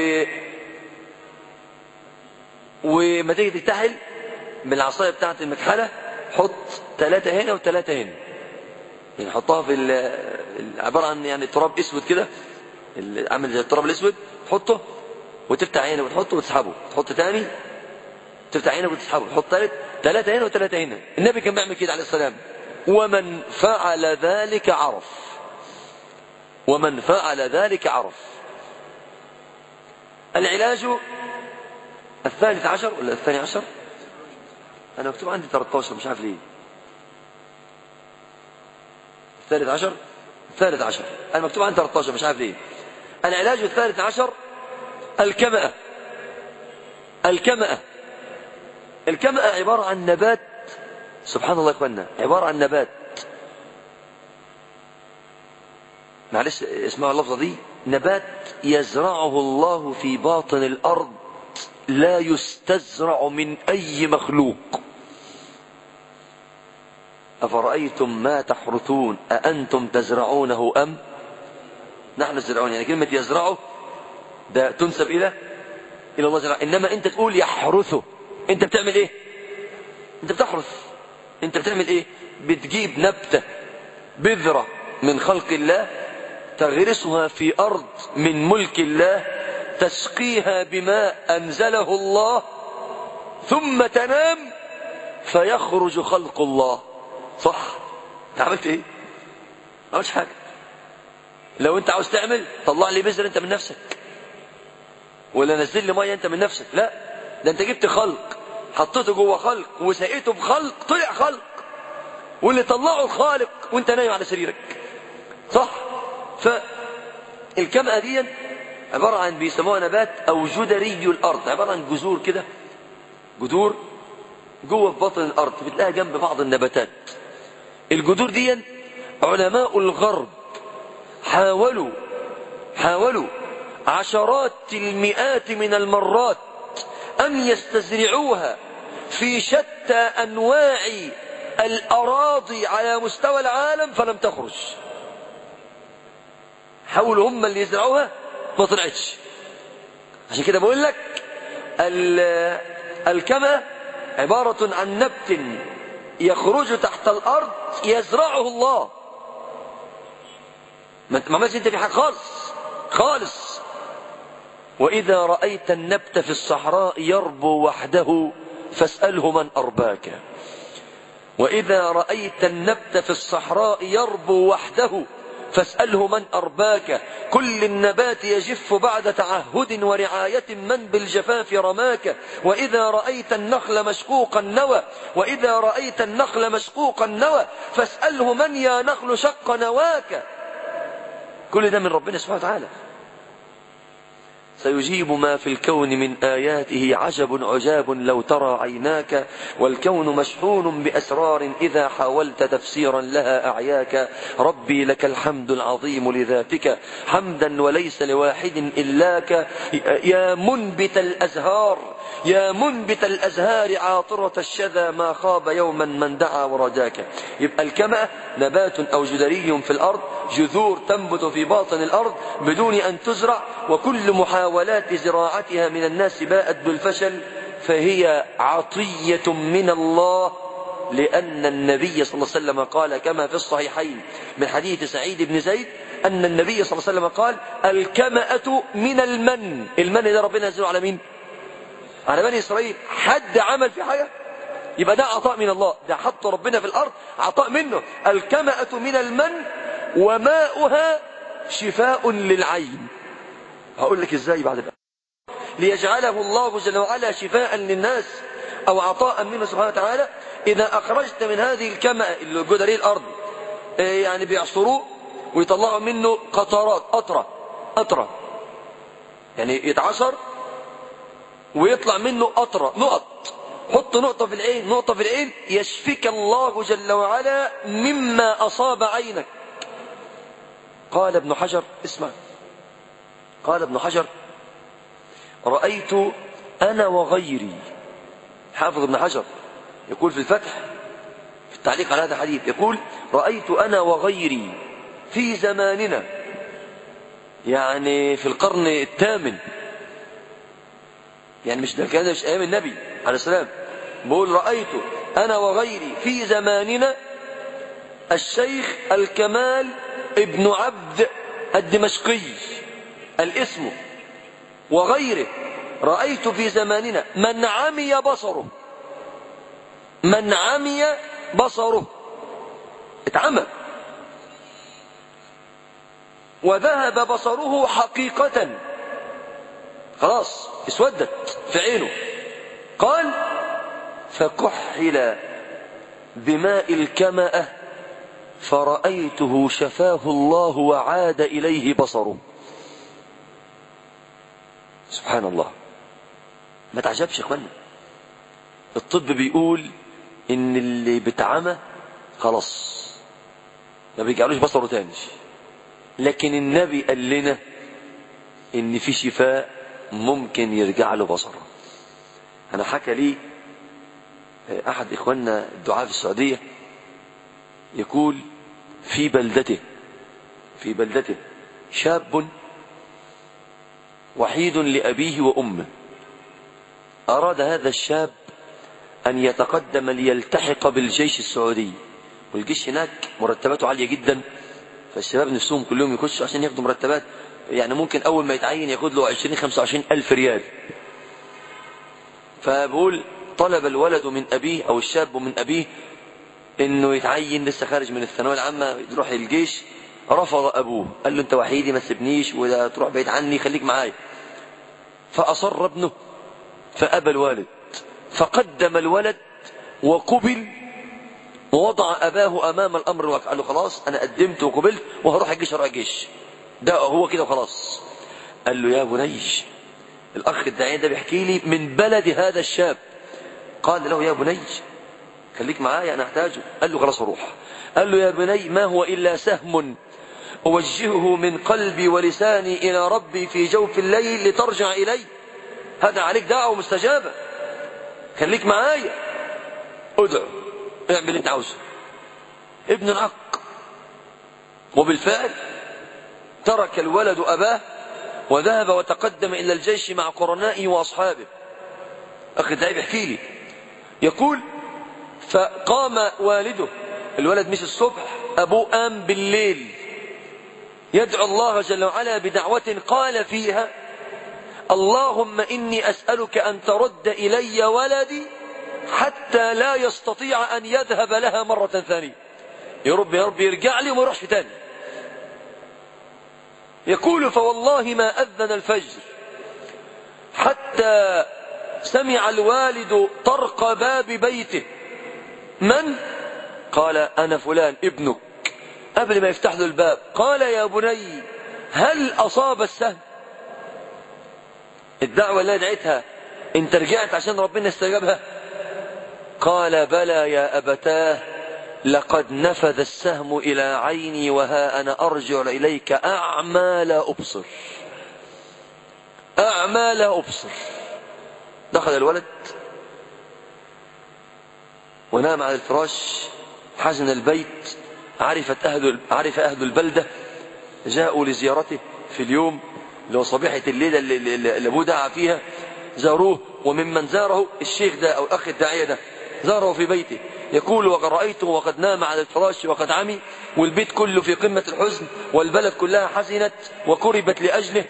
وما تيجي تكتحل من العصاية بتاعت المكحلة حط ثلاثة هنا وثلاثة هنا يعني حطها في عبارة عن يعني تراب اسود كده عامل زي التراب الاسود تحطه وتفتح عينه وتحطه وتسحبه تحط تاني تفتح عينه وتسحبه تحط ثالث ثلاثة هنا وثلاثة هنا النبي كان بيعمل كده عليه السلام ومن فعل ذلك عرف ومن فعل ذلك عرف العلاج الثالث عشر ولا الثاني عشر أنا مكتوب عندي 13 مش عارف ليه الثالث عشر الثالث عشر أنا مكتوب عندي 13 مش عارف ليه العلاج الثالث عشر الكمأة الكمأة الكمأة عبارة عن نبات سبحان الله يا اخوانا عبارة عن نبات معلش اسمعوا اللفظة دي نبات يزرعه الله في باطن الأرض لا يستزرع من أي مخلوق أفرأيتم ما تحرثون أأنتم تزرعونه أم نحن الزرعون يعني كلمة يزرعه ده تنسب إلى إلى الله زرع إنما أنت تقول يحرثه أنت بتعمل إيه أنت بتحرث أنت بتعمل إيه بتجيب نبتة بذرة من خلق الله تغرسها في أرض من ملك الله تسقيها بماء أنزله الله ثم تنام فيخرج خلق الله صح انت عملت ايه ما عملتش حاجه لو انت عاوز تعمل طلع لي بذر انت من نفسك ولا نزل لي ميه انت من نفسك لا ده انت جبت خلق حطيته جوه خلق وسقيته بخلق طلع خلق واللي طلعه الخالق وانت نايم على سريرك صح فالكمأة دي عبارة عن بيسموها نبات أو جدري الأرض عبارة عن جذور كده جذور جوه في بطن الأرض بتلاقيها جنب بعض النباتات الجذور دي علماء الغرب حاولوا حاولوا عشرات المئات من المرات أن يستزرعوها في شتى أنواع الأراضي على مستوى العالم فلم تخرج حاولوا هم اللي يزرعوها ما طلعتش عشان كده بقول لك الكمى عبارة عن نبت يخرج تحت الأرض يزرعه الله ما عملش انت في حاجة خالص خالص وإذا رأيت النبت في الصحراء يربو وحده فاسأله من أرباك وإذا رأيت النبت في الصحراء يربو وحده فاسأله من أرباك كل النبات يجف بعد تعهد ورعاية من بالجفاف رماك وإذا رأيت النخل مشقوق النوى وإذا رأيت النخل مشقوق النوى فاسأله من يا نخل شق نواك كل ده من ربنا سبحانه وتعالى سيجيب ما في الكون من آياته عجب عجاب لو ترى عيناك والكون مشحون بأسرار إذا حاولت تفسيرا لها أعياك ربي لك الحمد العظيم لذاتك حمدا وليس لواحد إلاك يا منبت الأزهار يا منبت الأزهار عاطرة الشذا ما خاب يوما من دعا ورجاك يبقى الكمأة نبات أو جدري في الأرض جذور تنبت في باطن الأرض بدون أن تزرع وكل محاولات زراعتها من الناس باءت بالفشل فهي عطية من الله لأن النبي صلى الله عليه وسلم قال كما في الصحيحين من حديث سعيد بن زيد أن النبي صلى الله عليه وسلم قال الكمأة من المن المن ده ربنا ينزله على مين على بني إسرائيل حد عمل في حاجة يبقى ده عطاء من الله ده حط ربنا في الأرض عطاء منه الكمأة من المن وماؤها شفاء للعين هقول لك ازاي بعد بقى ليجعله الله جل وعلا شفاء للناس او عطاء منه سبحانه وتعالى اذا اخرجت من هذه الكمأة اللي جدري الارض يعني بيعصروه ويطلعوا منه قطرات قطرة قطرة يعني يتعصر ويطلع منه قطرة نقط حط نقطة في العين نقطة في العين يشفيك الله جل وعلا مما أصاب عينك قال ابن حجر اسمع قال ابن حجر رأيت أنا وغيري حافظ ابن حجر يقول في الفتح في التعليق على هذا الحديث يقول رأيت أنا وغيري في زماننا يعني في القرن الثامن يعني مش ده كان مش أيام النبي عليه السلام بقول رأيت أنا وغيري في زماننا الشيخ الكمال ابن عبد الدمشقي الاسم وغيره رأيت في زماننا من عمي بصره من عمي بصره اتعمى وذهب بصره حقيقة خلاص اسودت في عينه قال فكحل بماء الكمأة فرأيته شفاه الله وعاد إليه بصره سبحان الله ما تعجبش يا اخوانا الطب بيقول ان اللي بتعمى خلاص ما بيجعلوش بصره تاني لكن النبي قال لنا ان في شفاء ممكن يرجع له بصره انا حكى لي احد اخواننا الدعاء في السعوديه يقول في بلدته في بلدته شاب وحيد لأبيه وأمه أراد هذا الشاب أن يتقدم ليلتحق بالجيش السعودي والجيش هناك مرتباته عالية جدا فالشباب نفسهم كلهم يخشوا عشان ياخدوا مرتبات يعني ممكن أول ما يتعين ياخد له 20 25 ألف ريال فبقول طلب الولد من أبيه أو الشاب من أبيه إنه يتعين لسه خارج من الثانوية العامة يروح الجيش رفض أبوه قال له أنت وحيدي ما تسيبنيش ولا تروح بعيد عني خليك معايا فأصر ابنه فأبى الوالد فقدم الولد وقبل ووضع أباه أمام الأمر الواقع قال له خلاص أنا قدمت وقبلت وهروح الجيش أروح الجيش ده هو كده وخلاص قال له يا بني الأخ الداعية ده بيحكي لي من بلد هذا الشاب قال له يا بني خليك معايا أنا أحتاجه قال له خلاص أروح قال له يا بني ما هو إلا سهم أوجهه من قلبي ولساني إلى ربي في جوف الليل لترجع إلي هذا عليك دعوة مستجابة خليك معايا ادعو اعمل اللي انت عاوزه ابن العق وبالفعل ترك الولد أباه وذهب وتقدم إلى الجيش مع قرنائه وأصحابه أخي الدعي بيحكي لي يقول فقام والده الولد مش الصبح أبوه قام بالليل يدعو الله جل وعلا بدعوة قال فيها اللهم إني أسألك أن ترد إلي ولدي حتى لا يستطيع أن يذهب لها مرة ثانية يا رب يا رب يرجع لي وما يروحش تاني يقول فوالله ما أذن الفجر حتى سمع الوالد طرق باب بيته من؟ قال أنا فلان ابنك قبل ما يفتح له الباب قال يا بني هل أصاب السهم الدعوة اللي دعيتها انت رجعت عشان ربنا استجابها قال بلى يا أبتاه لقد نفذ السهم إلى عيني وها أنا أرجع إليك أعمى لا أبصر أعمى لا أبصر دخل الولد ونام على الفراش حزن البيت عرفت أهل عرف أهل البلدة جاءوا لزيارته في اليوم اللي هو صبيحة الليلة اللي, اللي أبوه دعا فيها زاروه وممن زاره الشيخ ده أو الأخ الداعية ده زاره في بيته يقول وقد رأيته وقد نام على الفراش وقد عمي والبيت كله في قمة الحزن والبلد كلها حزنت وكربت لأجله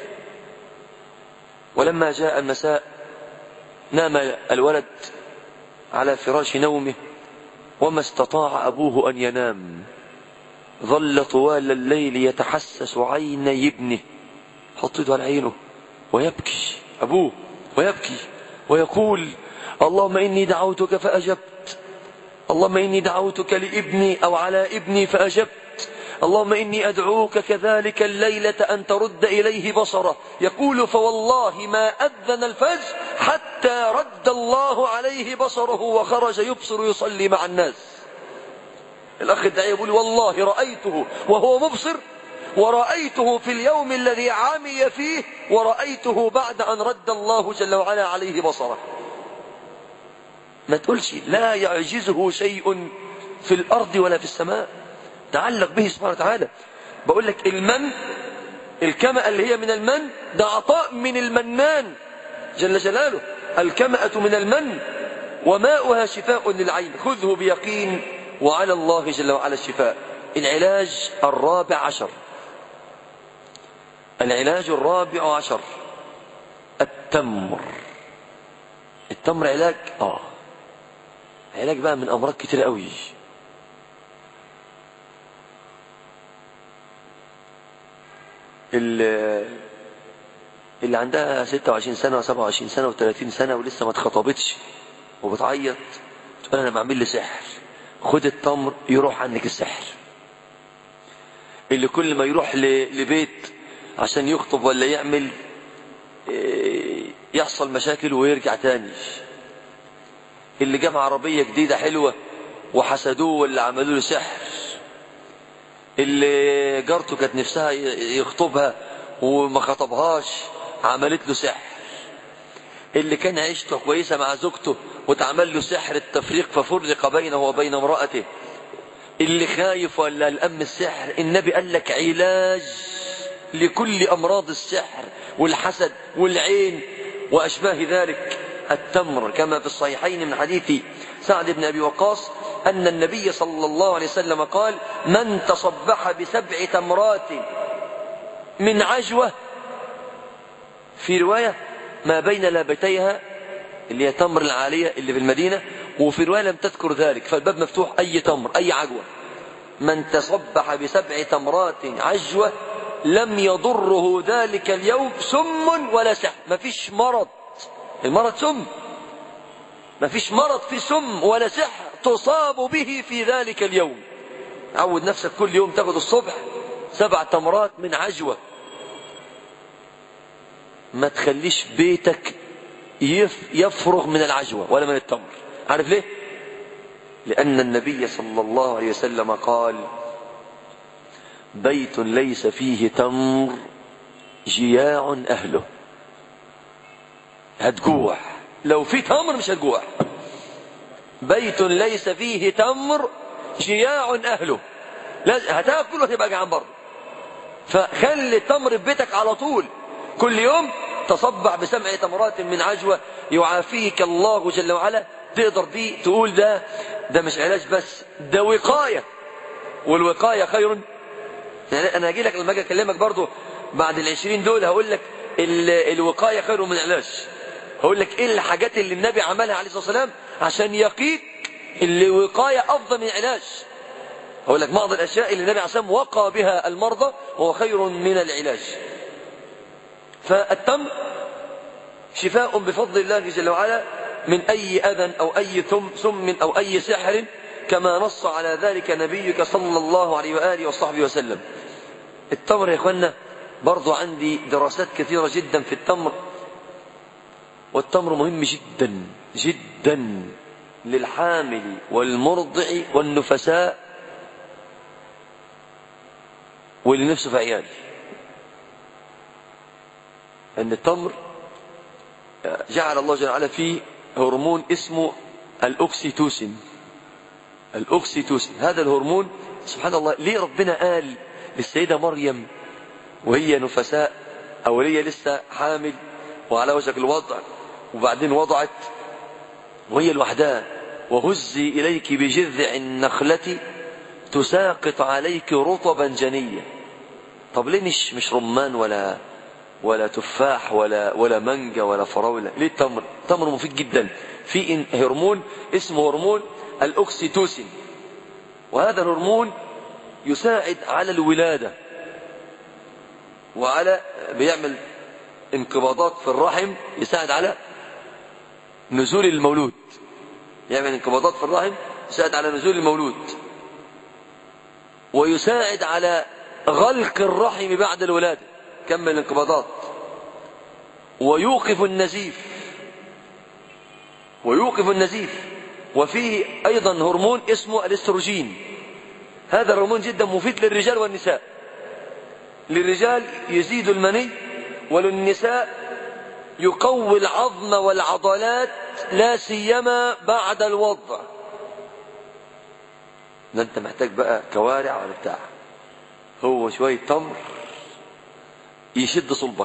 ولما جاء المساء نام الولد على فراش نومه وما استطاع أبوه أن ينام ظل طوال الليل يتحسس عيني ابنه حط يده على عينه ويبكي أبوه ويبكي ويقول اللهم إني دعوتك فأجبت اللهم إني دعوتك لابني أو على ابني فأجبت اللهم إني أدعوك كذلك الليلة أن ترد إليه بصره يقول فوالله ما أذن الفجر حتى رد الله عليه بصره وخرج يبصر يصلي مع الناس الأخ الداعي يقول والله رأيته وهو مبصر ورأيته في اليوم الذي عمي فيه ورأيته بعد أن رد الله جل وعلا عليه بصره ما تقولش لا يعجزه شيء في الأرض ولا في السماء تعلق به سبحانه وتعالى بقول لك المن الكمأة اللي هي من المن ده عطاء من المنان جل جلاله الكمأة من المن وماؤها شفاء للعين خذه بيقين وعلى الله جل وعلا الشفاء العلاج الرابع عشر العلاج الرابع عشر التمر التمر علاج اه علاج بقى من امراض كتير قوي اللي, اللي عندها 26 سنة و27 سنة و30 سنة ولسه ما اتخطبتش وبتعيط تقول انا بعمل لي سحر خد التمر يروح عنك السحر اللي كل ما يروح ل- لبيت عشان يخطب ولا يعمل إيه، يحصل مشاكل ويرجع تاني اللي جاب عربية جديدة حلوة وحسدوه ولا عملوا له سحر اللي جارته كانت نفسها ي- يخطبها وما خطبهاش عملت له سحر اللي كان عيشته كويسة مع زوجته واتعمل له سحر التفريق ففرق بينه وبين امرأته اللي خايف ولا الأم السحر النبي قال لك علاج لكل أمراض السحر والحسد والعين وأشباه ذلك التمر كما في الصحيحين من حديث سعد بن أبي وقاص أن النبي صلى الله عليه وسلم قال من تصبح بسبع تمرات من عجوة في رواية ما بين لابتيها اللي هي تمر العالية اللي في المدينة وفي رواية لم تذكر ذلك فالباب مفتوح أي تمر أي عجوة من تصبح بسبع تمرات عجوة لم يضره ذلك اليوم سم ولا سحر مفيش مرض المرض سم مفيش مرض في سم ولا سحر تصاب به في ذلك اليوم عود نفسك كل يوم تاخد الصبح سبع تمرات من عجوة ما تخليش بيتك يف يفرغ من العجوة ولا من التمر عارف ليه لأن النبي صلى الله عليه وسلم قال بيت ليس فيه تمر جياع أهله هتجوع لو في تمر مش هتجوع بيت ليس فيه تمر جياع أهله لازم هتاكل وتبقى جعان برضه فخلي التمر في بيتك على طول كل يوم تصبح بسبع تمرات من عجوة يعافيك الله جل وعلا تقدر دي تقول ده ده مش علاج بس ده وقاية والوقاية خير يعني انا هجي لك لما اجي اكلمك برضو بعد العشرين دول هقول لك ال- الوقاية خير من العلاج هقول لك ايه الحاجات اللي النبي عملها عليه الصلاة والسلام عشان يقيك اللي وقاية افضل من العلاج هقول لك بعض الاشياء اللي النبي عليه الصلاة والسلام وقى بها المرضى وهو خير من العلاج فالتمر شفاء بفضل الله جل وعلا من أي أذى أو أي ثم سم أو أي سحر كما نص على ذلك نبيك صلى الله عليه وآله وصحبه وسلم التمر يا إخوانا برضو عندي دراسات كثيرة جدا في التمر والتمر مهم جدا جدا للحامل والمرضع والنفساء واللي نفسه في عيال أن التمر جعل الله جل وعلا فيه هرمون اسمه الأكسيتوسين الأكسيتوسين هذا الهرمون سبحان الله ليه ربنا قال للسيدة مريم وهي نفساء أو هي لسه حامل وعلى وشك الوضع وبعدين وضعت وهي لوحدها وهزي إليك بجذع النخلة تساقط عليك رطبا جنيا طب ليه مش مش رمان ولا ولا تفاح ولا ولا مانجا ولا فراوله ليه التمر التمر مفيد جدا في هرمون اسمه هرمون الاكسيتوسين وهذا الهرمون يساعد على الولاده وعلى بيعمل انقباضات في الرحم يساعد على نزول المولود يعمل انقباضات في الرحم يساعد على نزول المولود ويساعد على غلق الرحم بعد الولاده كمل الانقباضات ويوقف النزيف ويوقف النزيف وفيه أيضا هرمون اسمه الاستروجين هذا الهرمون جدا مفيد للرجال والنساء للرجال يزيد المني وللنساء يقوي العظم والعضلات لا سيما بعد الوضع ده انت محتاج بقى كوارع ولا بتاع هو شوية تمر يشد صلبك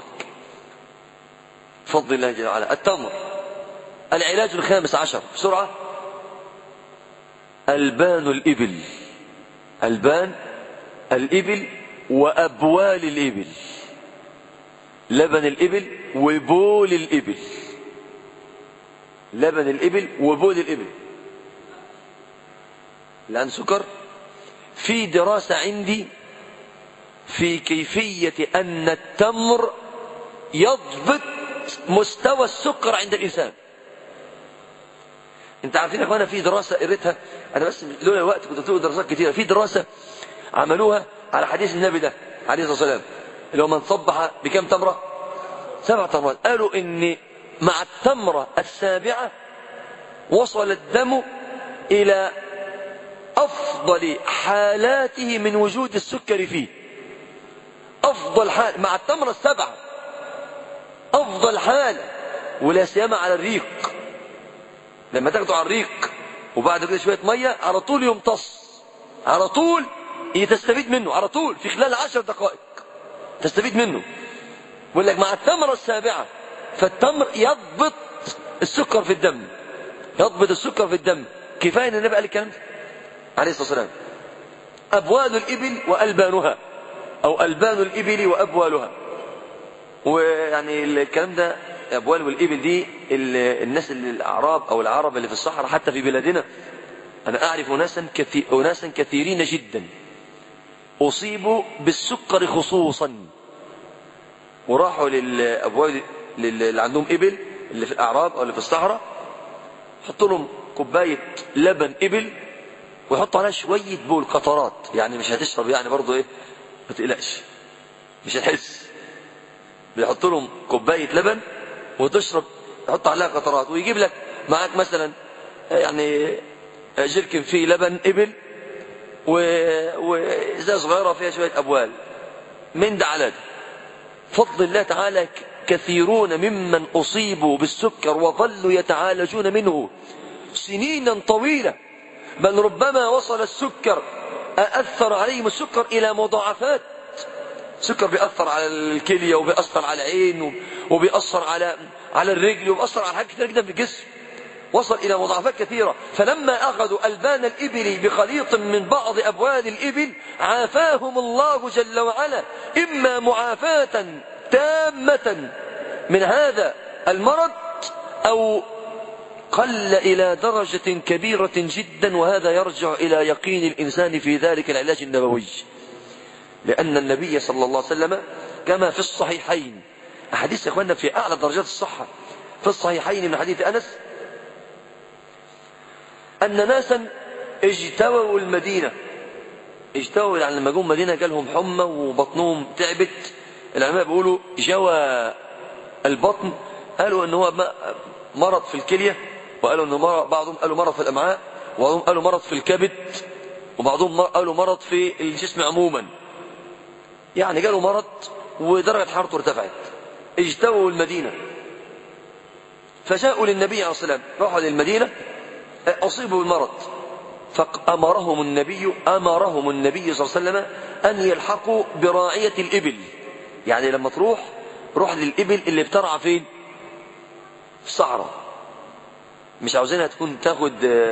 بفضل الله جل وعلا التمر العلاج الخامس عشر بسرعة البان الإبل البان الإبل وأبوال الإبل لبن الإبل وبول الإبل لبن الإبل وبول الإبل لأن سكر في دراسة عندي في كيفية أن التمر يضبط مستوى السكر عند الإنسان انت عارفين يا اخوانا في دراسة قريتها انا بس لولا الوقت كنت بتقول دراسات كتيرة في دراسة عملوها على حديث النبي ده عليه الصلاة والسلام اللي هو من صبح بكم تمرة سبع تمرات قالوا ان مع التمرة السابعة وصل الدم الى افضل حالاته من وجود السكر فيه افضل حال مع التمرة السبعة افضل حالة ولا سيما على الريق لما تاخده على الريق وبعد كده شوية مية على طول يمتص على طول تستفيد منه على طول في خلال عشر دقائق تستفيد منه بقول لك مع التمرة السابعة فالتمر يضبط السكر في الدم يضبط السكر في الدم كفاية ان النبي قال الكلام ده عليه الصلاة والسلام أبوال الإبل وألبانها أو ألبان الإبل وأبوالها ويعني الكلام ده أبوال والإبل دي الناس اللي الأعراب أو العرب اللي في الصحراء حتى في بلادنا أنا أعرف أناسا, كثير أناسا كثيرين جدا أصيبوا بالسكر خصوصا وراحوا للأبوال اللي عندهم إبل اللي في الأعراب أو اللي في الصحراء حطوا لهم كوباية لبن إبل ويحطوا عليها شوية بول قطرات يعني مش هتشرب يعني برضو إيه ما تقلقش مش هتحس بيحط لهم كوباية لبن وتشرب يحط عليها قطرات ويجيب لك معاك مثلا يعني جركن فيه لبن إبل وإزازة صغيرة فيها شوية أبوال من ده على ده فضل الله تعالى كثيرون ممن أصيبوا بالسكر وظلوا يتعالجون منه سنينا طويلة بل ربما وصل السكر أثر عليهم السكر إلى مضاعفات السكر بيأثر على الكلية وبيأثر على العين وبيأثر على على الرجل وبيأثر على حاجات كثيرة جدا في الجسم وصل إلى مضاعفات كثيرة فلما أخذوا ألبان الإبل بخليط من بعض أبوال الإبل عافاهم الله جل وعلا إما معافاة تامة من هذا المرض أو قل إلى درجة كبيرة جدا وهذا يرجع إلى يقين الإنسان في ذلك العلاج النبوي لأن النبي صلى الله عليه وسلم كما في الصحيحين أحاديث يا أخواننا في أعلى درجات الصحة في الصحيحين من حديث أنس أن ناسا اجتووا المدينة اجتووا يعني لما جم المدينة جالهم حمى وبطنهم تعبت العلماء بيقولوا جوى البطن قالوا ان هو مرض في الكلية وقالوا ان مرض بعضهم قالوا مرض في الامعاء وبعضهم قالوا مرض في الكبد وبعضهم قالوا مرض في الجسم عموما يعني جاله مرض ودرجة حرارته ارتفعت اجتووا المدينة فجاءوا للنبي عليه الصلاة والسلام راحوا للمدينة أصيبوا بالمرض فأمرهم النبي أمرهم النبي صلى الله عليه وسلم أن يلحقوا براعية الإبل يعني لما تروح روح للإبل اللي بترعى فين في الصحراء مش عاوزينها تكون تاخد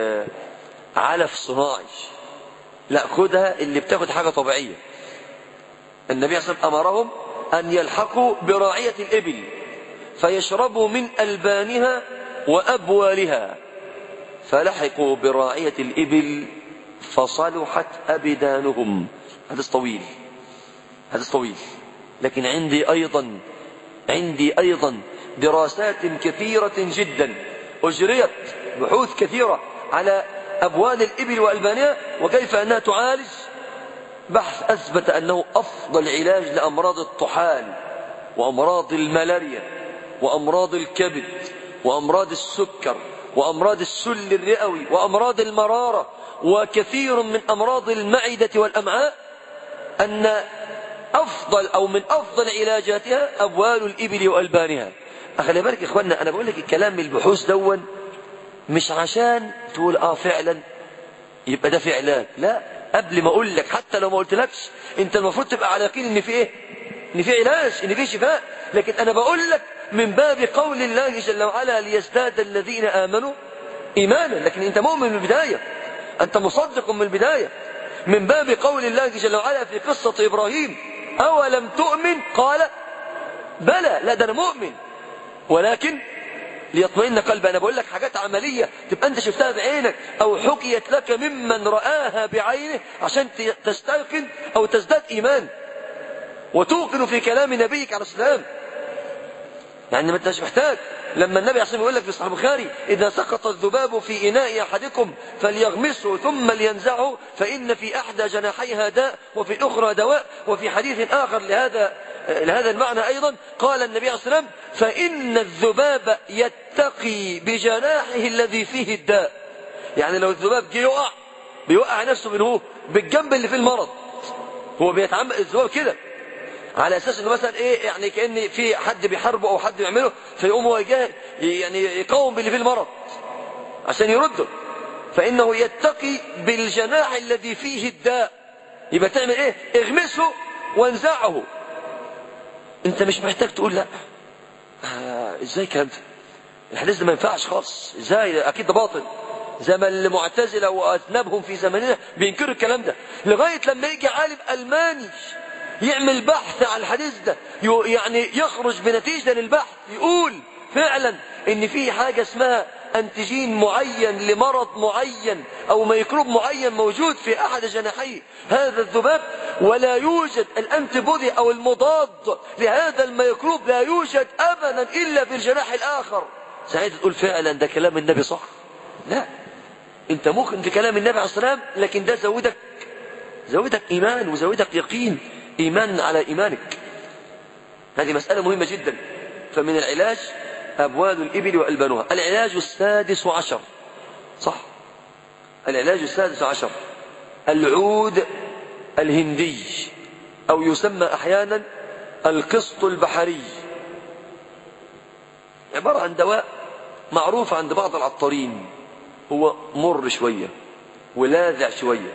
علف صناعي لا خدها اللي بتاخد حاجة طبيعية النبي صلى الله عليه وسلم أمرهم أن يلحقوا براعية الإبل فيشربوا من ألبانها وأبوالها فلحقوا براعية الإبل فصلحت أبدانهم حدث طويل حدث طويل لكن عندي أيضا عندي أيضا دراسات كثيرة جدا أجريت بحوث كثيرة على أبوال الإبل وألبانها وكيف أنها تعالج بحث أثبت أنه أفضل علاج لأمراض الطحال وأمراض الملاريا وأمراض الكبد وأمراض السكر وأمراض السل الرئوي وأمراض المرارة وكثير من أمراض المعدة والأمعاء أن أفضل أو من أفضل علاجاتها أبوال الإبل وألبانها أخلي بالك يا إخوانا أنا بقول لك الكلام البحوث دون مش عشان تقول آه فعلا يبقى ده في علاج لا قبل ما أقول لك حتى لو ما قلتلكش أنت المفروض تبقى على يقين إن في إيه إن في علاج إن في شفاء لكن أنا بقول لك من باب قول الله جل وعلا ليزداد الذين آمنوا إيمانا لكن أنت مؤمن من البداية أنت مصدق من البداية من باب قول الله جل وعلا في قصة إبراهيم أولم تؤمن قال بلى لا ده أنا مؤمن ولكن ليطمئن قلبي أنا بقول لك حاجات عملية تبقى أنت شفتها بعينك أو حكيت لك ممن رآها بعينه عشان تستيقن أو تزداد إيمان وتوقن في كلام نبيك عليه السلام يعني ما انتش محتاج لما النبي عليه يقول لك في صحيح البخاري إذا سقط الذباب في إناء أحدكم فليغمسه ثم لينزعه فإن في أحدى جناحيها داء وفي الأخرى دواء وفي حديث آخر لهذا لهذا المعنى أيضا قال النبي عليه الصلاة والسلام فإن الذباب يتقي بجناحه الذي فيه الداء يعني لو الذباب جه يقع بيوقع نفسه من هو بالجنب اللي فيه المرض هو بيتعمل الذباب كده على اساس انه مثلا ايه يعني كان في حد بيحاربه او حد بيعمله فيقوم هو يعني يقاوم باللي فيه المرض عشان يرده فانه يتقي بالجناح الذي فيه الداء يبقى تعمل ايه اغمسه وانزعه انت مش محتاج تقول لا آه ازاي الكلام ده الحديث ده ما ينفعش خالص ازاي اكيد ده باطل زي ما المعتزله واذنبهم في زماننا بينكروا الكلام ده لغايه لما يجي عالم الماني يعمل بحث على الحديث ده يعني يخرج بنتيجه للبحث يقول فعلا ان في حاجه اسمها انتيجين معين لمرض معين او ميكروب معين موجود في احد جناحي هذا الذباب ولا يوجد الانتيبودي او المضاد لهذا الميكروب لا يوجد ابدا الا في الجناح الاخر ساعتها تقول فعلا ده كلام النبي صح لا انت ممكن في كلام النبي عليه الصلاه والسلام لكن ده زودك زودك ايمان وزودك يقين ايمان على ايمانك هذه مساله مهمه جدا فمن العلاج أبوال الإبل وألبانها العلاج السادس عشر صح العلاج السادس عشر العود الهندي أو يسمى أحيانا القسط البحري عبارة عن دواء معروف عند بعض العطارين هو مر شوية ولاذع شوية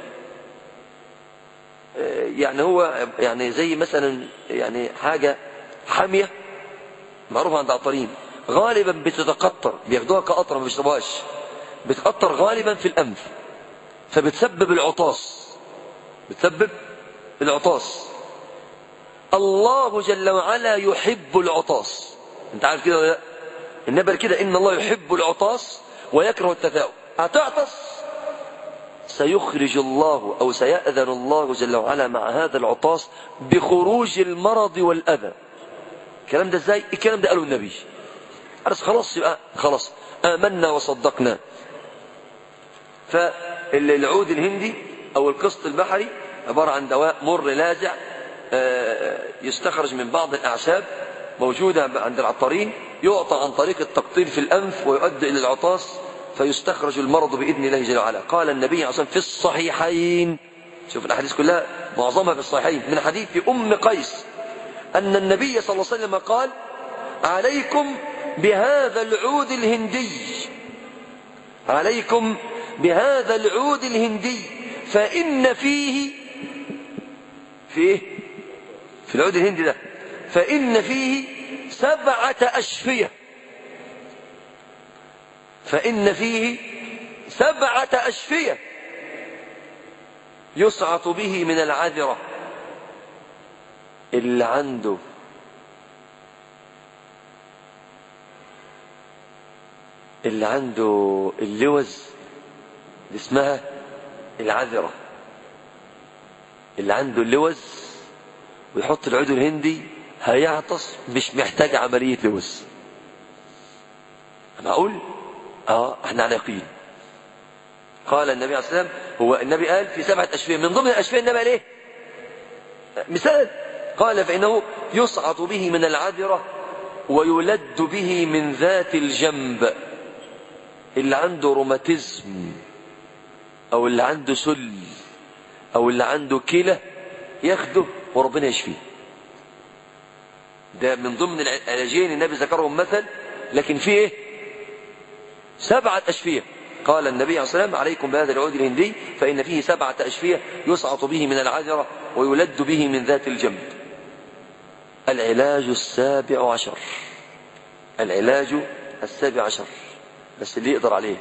يعني هو يعني زي مثلا يعني حاجة حامية معروفة عند العطارين غالبا بتتقطر بياخدوها كقطره ما بيشربوهاش بتقطر غالبا في الانف فبتسبب العطاس بتسبب العطاس الله جل وعلا يحب العطاس انت عارف كده ولا لا النبي كده ان الله يحب العطاس ويكره التثاؤب هتعطس سيخرج الله او سيأذن الله جل وعلا مع هذا العطاس بخروج المرض والاذى الكلام ده ازاي الكلام ده قاله النبي بس خلاص يبقى خلاص آمنا وصدقنا فالعود الهندي أو القسط البحري عبارة عن دواء مر لاذع يستخرج من بعض الأعشاب موجودة عند العطارين يعطى عن طريق التقطير في الأنف ويؤدي إلى العطاس فيستخرج المرض بإذن الله جل وعلا قال النبي عليه الصلاة في الصحيحين شوف الأحاديث كلها معظمها في الصحيحين من حديث أم قيس أن النبي صلى الله عليه وسلم قال عليكم بهذا العود الهندي عليكم بهذا العود الهندي فإن فيه فيه في العود الهندي ده فإن فيه سبعة أشفية فإن فيه سبعة أشفية يصعط به من العذرة اللي عنده اللي عنده اللوز اللي اسمها العذرة اللي عنده اللوز ويحط العود الهندي هيعطس مش محتاج عملية لوز معقول اه احنا على يقين قال النبي عليه الصلاة والسلام هو النبي قال في سبعة أشفية من ضمن الأشفية النبي قال ايه مثال قال فإنه يصعد به من العذرة ويلد به من ذات الجنب اللي عنده روماتيزم او اللي عنده سل او اللي عنده كلى ياخده وربنا يشفيه ده من ضمن العلاجين النبي ذكرهم مثل لكن في ايه سبعة أشفية قال النبي عليه الصلاة والسلام عليكم بهذا العود الهندي فإن فيه سبعة أشفية يسعط به من العذرة ويلد به من ذات الجنب العلاج السابع عشر العلاج السابع عشر بس اللي يقدر عليه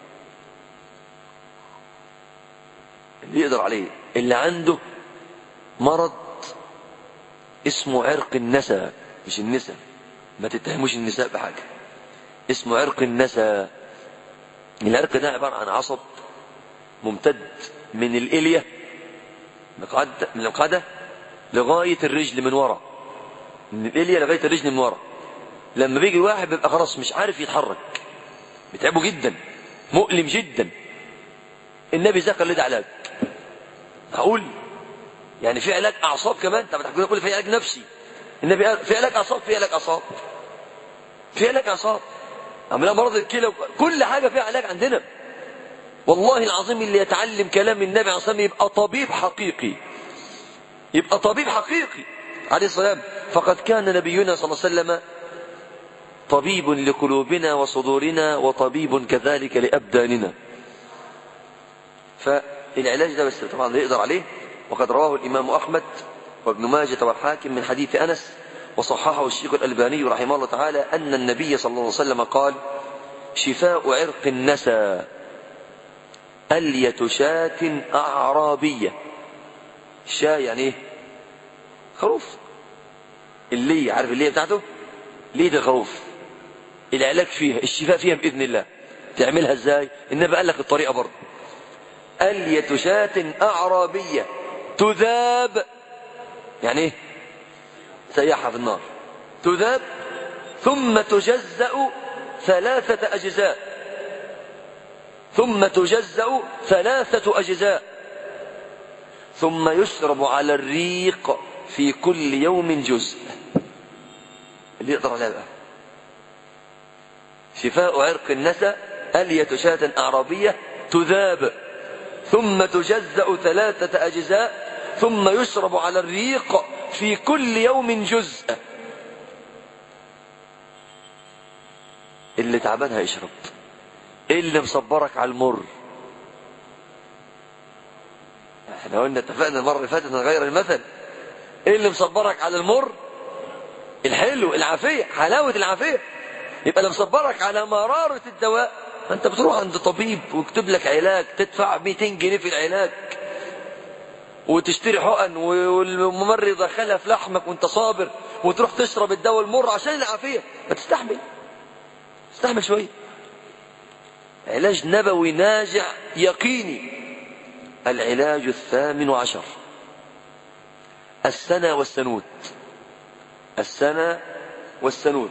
اللي يقدر عليه اللي عنده مرض اسمه عرق النسا مش النسا ما تتهموش النساء بحاجة اسمه عرق النسا العرق ده عبارة عن عصب ممتد من الإلية من القادة لغاية الرجل من ورا من الإلية لغاية الرجل من ورا لما بيجي واحد بيبقى خلاص مش عارف يتحرك بتعبه جدا مؤلم جدا النبي ذكر لي ده علاج هقول يعني في علاج اعصاب كمان طب هتقول كل في علاج نفسي النبي قال في علاج اعصاب في علاج اعصاب في علاج اعصاب عملها مرض الكلى كل حاجه فيها علاج عندنا والله العظيم اللي يتعلم كلام النبي عليه الصلاه والسلام يبقى طبيب حقيقي يبقى طبيب حقيقي عليه الصلاه فقد كان نبينا صلى الله عليه وسلم طبيب لقلوبنا وصدورنا وطبيب كذلك لأبداننا فالعلاج ده بس طبعا يقدر عليه وقد رواه الإمام أحمد وابن ماجة والحاكم من حديث أنس وصححه الشيخ الألباني رحمه الله تعالى أن النبي صلى الله عليه وسلم قال شفاء عرق النسى ألية شاة أعرابية شاة يعني ايه خروف اللي عارف اللي بتاعته ليه ده خروف العلاج فيها الشفاء فيها بإذن الله تعملها ازاي النبي قال لك الطريقة برضه ألية شاة أعرابية تذاب يعني ايه سياحة في النار تذاب ثم تجزأ ثلاثة أجزاء ثم تجزأ ثلاثة أجزاء ثم يشرب على الريق في كل يوم جزء اللي يقدر عليها بقى شفاء عرق النسى ألية شاة أعرابية تذاب ثم تجزأ ثلاثة أجزاء ثم يشرب على الريق في كل يوم جزء اللي تعبان هيشرب اللي مصبرك على المر احنا قلنا اتفقنا المرة اللي فاتت نغير المثل ايه اللي مصبرك على المر الحلو العافية حلاوة العافية يبقى اللي مصبرك على مرارة الدواء انت بتروح عند طبيب ويكتب لك علاج تدفع 200 جنيه في العلاج وتشتري حقن والممرض يدخلها في لحمك وانت صابر وتروح تشرب الدواء المر عشان العافية ما تستحمل استحمل شوية علاج نبوي ناجع يقيني العلاج الثامن عشر السنة والسنوت السنة والسنوت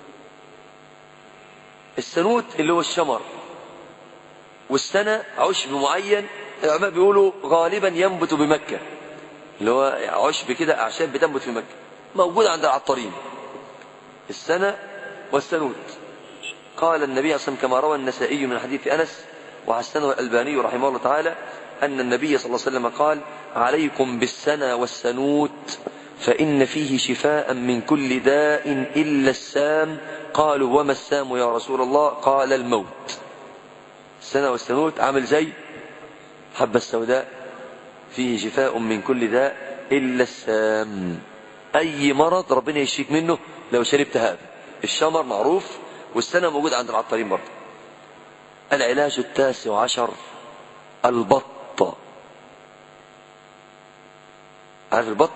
السنوت اللي هو الشمر والسنة عشب معين العلماء بيقولوا غالبا ينبت بمكة اللي هو عشب كده أعشاب بتنبت في مكة موجود عند العطارين السنة والسنوت قال النبي صلى الله عليه وسلم كما روى النسائي من حديث أنس وحسنه الألباني رحمه الله تعالى أن النبي صلى الله عليه وسلم قال عليكم بالسنة والسنوت فإن فيه شفاء من كل داء إلا السام قالوا وما السام يا رسول الله قال الموت السنة والسنوت عامل زي حبة السوداء فيه شفاء من كل داء إلا السام أي مرض ربنا يشفيك منه لو شربت هذا الشمر معروف والسنة موجود عند العطارين برضه العلاج التاسع عشر البط عارف البط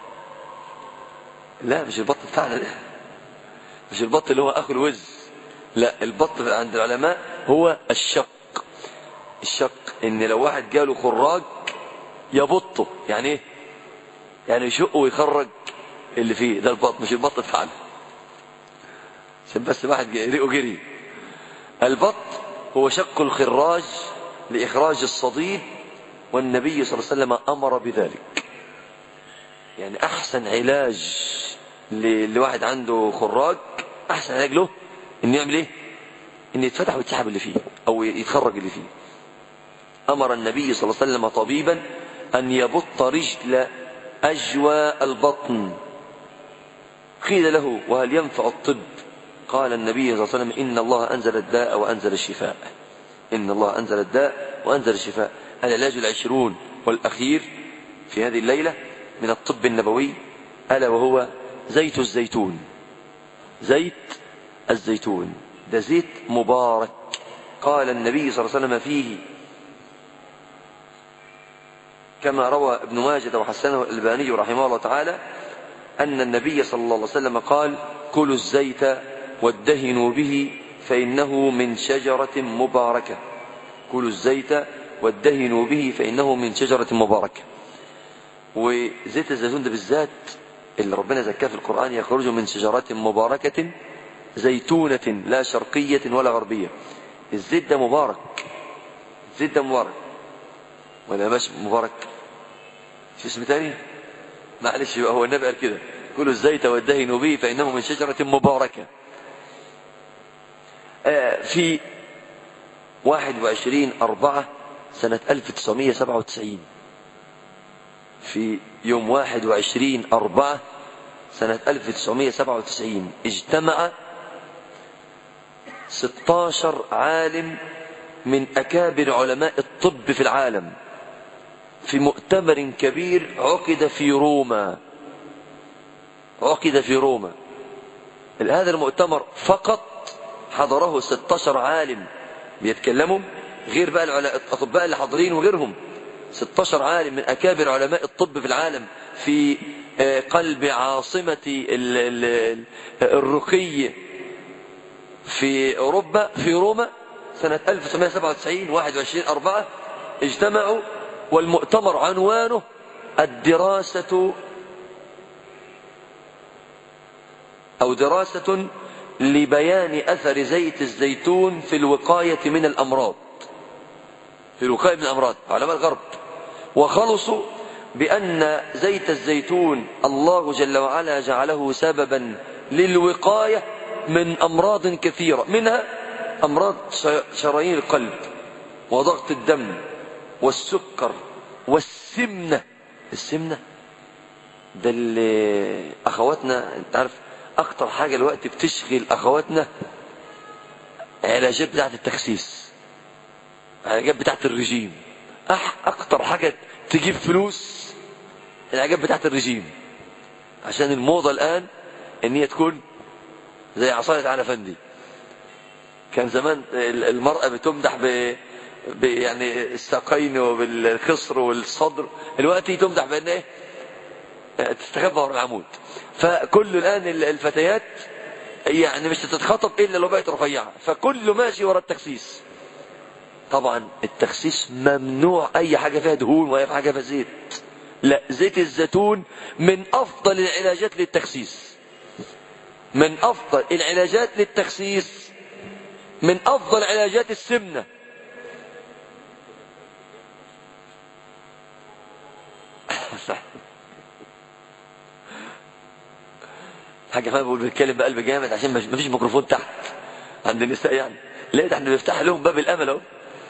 لا مش البط بتاعنا ده مش البط اللي هو اخو الوز لا البط عند العلماء هو الشق الشق ان لو واحد جاله خراج يبطه يعني ايه يعني يشقه ويخرج اللي فيه ده البط مش البط بتاعنا عشان بس واحد ريقه جري البط هو شق الخراج لإخراج الصديد والنبي صلى الله عليه وسلم أمر بذلك يعني أحسن علاج لواحد عنده خراج أحسن علاج له إنه يعمل إيه؟ إنه يتفتح ويتسحب اللي فيه أو يتخرج اللي فيه أمر النبي صلى الله عليه وسلم طبيبا أن يبط رجل أجوى البطن قيل له وهل ينفع الطب قال النبي صلى الله عليه وسلم إن الله أنزل الداء وأنزل الشفاء إن الله أنزل الداء وأنزل الشفاء العلاج العشرون والأخير في هذه الليلة من الطب النبوي ألا وهو زيت الزيتون زيت الزيتون ده زيت مبارك قال النبي صلى الله عليه وسلم فيه كما روى ابن ماجه وحسنه الألباني رحمه الله تعالى أن النبي صلى الله عليه وسلم قال كلوا الزيت وادهنوا به فإنه من شجرة مباركة كلوا الزيت وادهنوا به فإنه من شجرة مباركة وزيت الزيتون ده بالذات اللي ربنا زكاه في القرآن يخرج من شجرات مباركة زيتونة لا شرقية ولا غربية الزيت ده مبارك الزيت ده مبارك ولا مش مبارك في اسم تاني معلش يبقى هو النبي قال كده كلوا الزيت وادهنوا به فإنه من شجرة مباركة آه في 21 أربعة سنة 1997 في يوم 21 أربعة سنة 1997 اجتمع 16 عالم من أكابر علماء الطب في العالم في مؤتمر كبير عقد في روما عقد في روما هذا المؤتمر فقط حضره 16 عالم بيتكلموا غير بقى الأطباء اللي حاضرين وغيرهم 16 عالم من أكابر علماء الطب في العالم في قلب عاصمة الرقي في أوروبا في روما سنة 1997 21 أربعة اجتمعوا والمؤتمر عنوانه الدراسة أو دراسة لبيان أثر زيت الزيتون في الوقاية من الأمراض في الوقاية من الأمراض علماء الغرب وخلصوا بأن زيت الزيتون الله جل وعلا جعله سببا للوقاية من أمراض كثيرة منها أمراض شرايين القلب وضغط الدم والسكر والسمنة السمنة ده اللي أخواتنا أنت عارف أكتر حاجة الوقت بتشغل أخواتنا علاجات بتاعت التخسيس علاجات بتاعت الرجيم أح أكتر حاجة تجيب فلوس العلاجات بتاعت الرجيم عشان الموضة الآن إن هي تكون زي عصاية على فندي كان زمان المرأة بتمدح ب... ب... يعني الساقين وبالخصر والصدر دلوقتي تمدح بان ايه تستخبى ورا العمود فكل الان الفتيات يعني مش تتخطب الا لو بقت رفيعه فكله ماشي ورا التخسيس طبعا التخسيس ممنوع اي حاجه فيها دهون ولا حاجه فيها زيت لا زيت الزيتون من افضل العلاجات للتخسيس من افضل العلاجات للتخسيس من افضل علاجات السمنه حاجه فاهم بقول بيتكلم بقلب جامد عشان ما فيش ميكروفون تحت عند النساء يعني لقيت احنا بنفتح لهم باب الامل اهو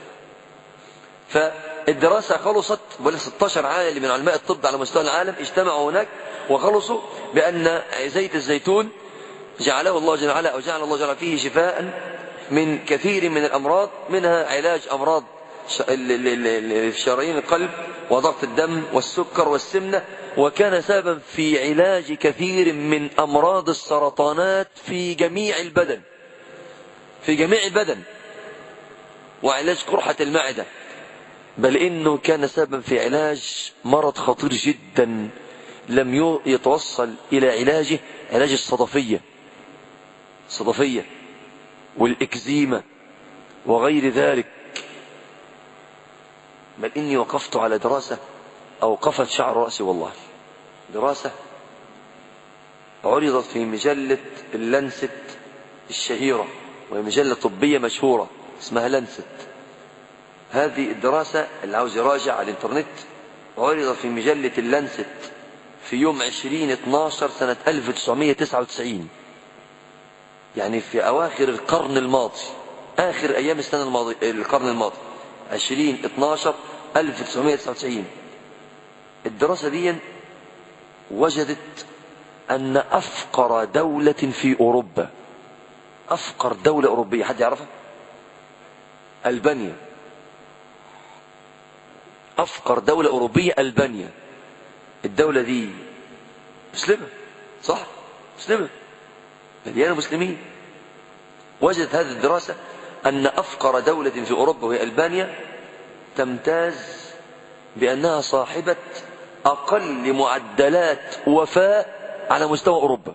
فالدراسه خلصت بقول 16 عالم من علماء الطب على مستوى العالم اجتمعوا هناك وخلصوا بان زيت الزيتون جعله الله جل وعلا او جعل الله جل وعلا فيه شفاء من كثير من الامراض منها علاج امراض شرايين القلب وضغط الدم والسكر والسمنه وكان سببا في علاج كثير من امراض السرطانات في جميع البدن في جميع البدن وعلاج قرحه المعده بل انه كان سببا في علاج مرض خطير جدا لم يتوصل الى علاجه علاج الصدفيه الصدفيه والاكزيما وغير ذلك بل إني وقفت على دراسة أوقفت شعر رأسي والله دراسة عرضت في مجلة اللنست الشهيرة وهي مجلة طبية مشهورة اسمها لنست هذه الدراسة اللي عاوز يراجع على الانترنت عرضت في مجلة اللنست في يوم 20 12 سنة 1999 يعني في أواخر القرن الماضي آخر أيام السنة الماضي القرن الماضي 20 12 1999 الدراسة دي وجدت أن أفقر دولة في أوروبا أفقر دولة أوروبية حد يعرفها ألبانيا أفقر دولة أوروبية ألبانيا الدولة دي مسلمة صح مسلمة مليانة مسلمين وجدت هذه الدراسة أن أفقر دولة في أوروبا وهي ألبانيا تمتاز بأنها صاحبة أقل معدلات وفاة على مستوى أوروبا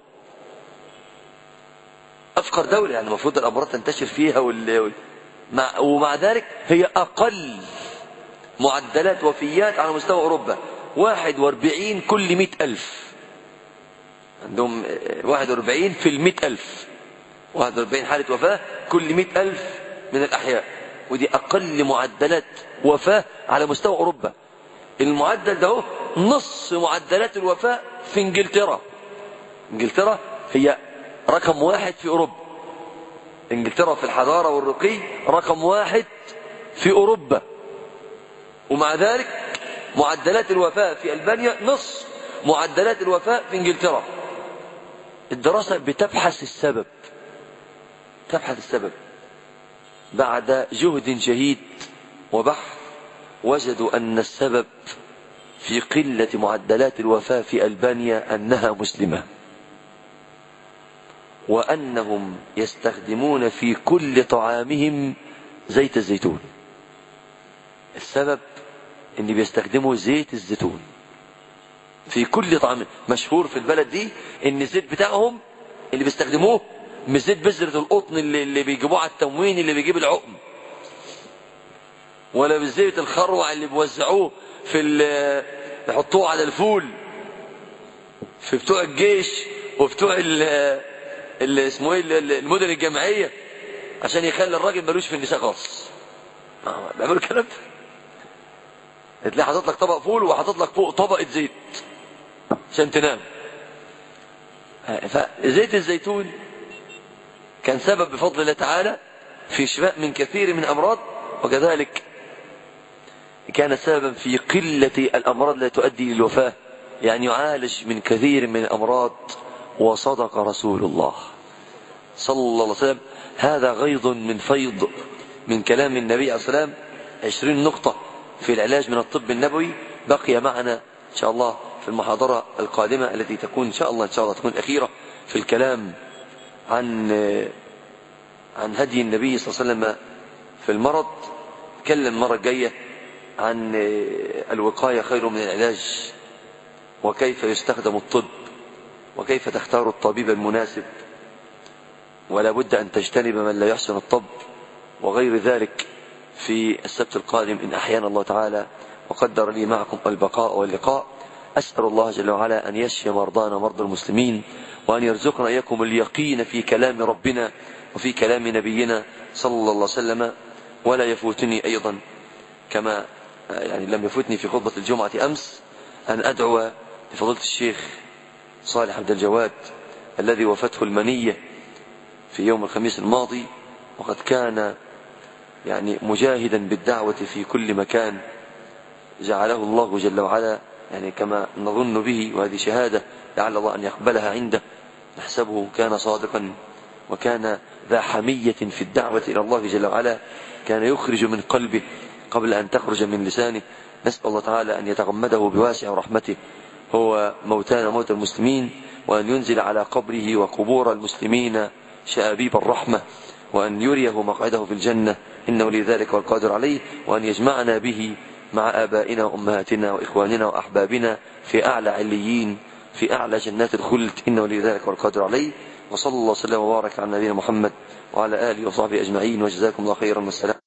أفقر دولة يعني المفروض الأمراض تنتشر فيها وال... مع... ومع ذلك هي أقل معدلات وفيات على مستوى أوروبا 41 كل مئة ألف عندهم 41 في المئة ألف 41 حالة وفاة كل مئة ألف من الأحياء ودي أقل معدلات وفاة على مستوى أوروبا المعدل ده هو نصف معدلات الوفاة في انجلترا انجلترا هي رقم واحد في أوروبا انجلترا في الحضارة والرقي رقم واحد في أوروبا ومع ذلك معدلات الوفاة في ألبانيا نصف معدلات الوفاة في انجلترا الدراسة بتبحث السبب تبحث السبب بعد جهد شهيد وبحث وجدوا أن السبب في قلة معدلات الوفاة في ألبانيا أنها مسلمة وأنهم يستخدمون في كل طعامهم زيت الزيتون السبب ان بيستخدموا زيت الزيتون في كل طعام مشهور في البلد دي ان الزيت بتاعهم اللي بيستخدموه مش زيت بذرة القطن اللي, اللي بيجيبوه على التموين اللي بيجيب العقم ولا بالزيت الخروع اللي بيوزعوه في يحطوه على الفول في بتوع الجيش وبتوع اللي اسمه ايه المدن الجامعيه عشان يخلي الراجل ملوش في النساء خالص بيعملوا الكلام ده تلاقي حاطط لك طبق فول وحاطط لك فوق طبقه زيت عشان تنام فزيت الزيتون كان سبب بفضل الله تعالى في شفاء من كثير من أمراض وكذلك كان سببا في قلة الأمراض التي تؤدي للوفاة يعني يعالج من كثير من الأمراض وصدق رسول الله صلى الله عليه وسلم هذا غيض من فيض من كلام النبي عليه الصلاة والسلام عشرين نقطة في العلاج من الطب النبوي بقي معنا إن شاء الله في المحاضرة القادمة التي تكون إن شاء الله إن شاء الله تكون الأخيرة في الكلام عن عن هدي النبي صلى الله عليه وسلم في المرض نتكلم المرة الجاية عن الوقاية خير من العلاج وكيف يستخدم الطب وكيف تختار الطبيب المناسب ولا بد أن تجتنب من لا يحسن الطب وغير ذلك في السبت القادم إن أحيانا الله تعالى وقدر لي معكم البقاء واللقاء أسأل الله جل وعلا أن يشفي مرضانا مرضى المسلمين وأن يرزقنا إياكم اليقين في كلام ربنا وفي كلام نبينا صلى الله عليه وسلم ولا يفوتني أيضا كما يعني لم يفوتني في خطبة الجمعة أمس أن أدعو لفضيلة الشيخ صالح عبد الجواد الذي وفته المنية في يوم الخميس الماضي وقد كان يعني مجاهدا بالدعوة في كل مكان جعله الله جل وعلا يعني كما نظن به وهذه شهادة لعل الله أن يقبلها عنده نحسبه كان صادقا وكان ذا حمية في الدعوة إلى الله جل وعلا كان يخرج من قلبه قبل أن تخرج من لسانه نسأل الله تعالى أن يتغمده بواسع رحمته هو موتانا موت المسلمين وأن ينزل على قبره وقبور المسلمين شآبيب الرحمة وأن يريه مقعده في الجنة إنه لذلك والقادر عليه وأن يجمعنا به مع آبائنا وأمهاتنا وإخواننا وأحبابنا في أعلى عليين في أعلى جنات الخلد إنه لذلك والقادر عليه وصلى الله وسلم وبارك على نبينا محمد وعلى آله وصحبه أجمعين وجزاكم الله خيرا والسلام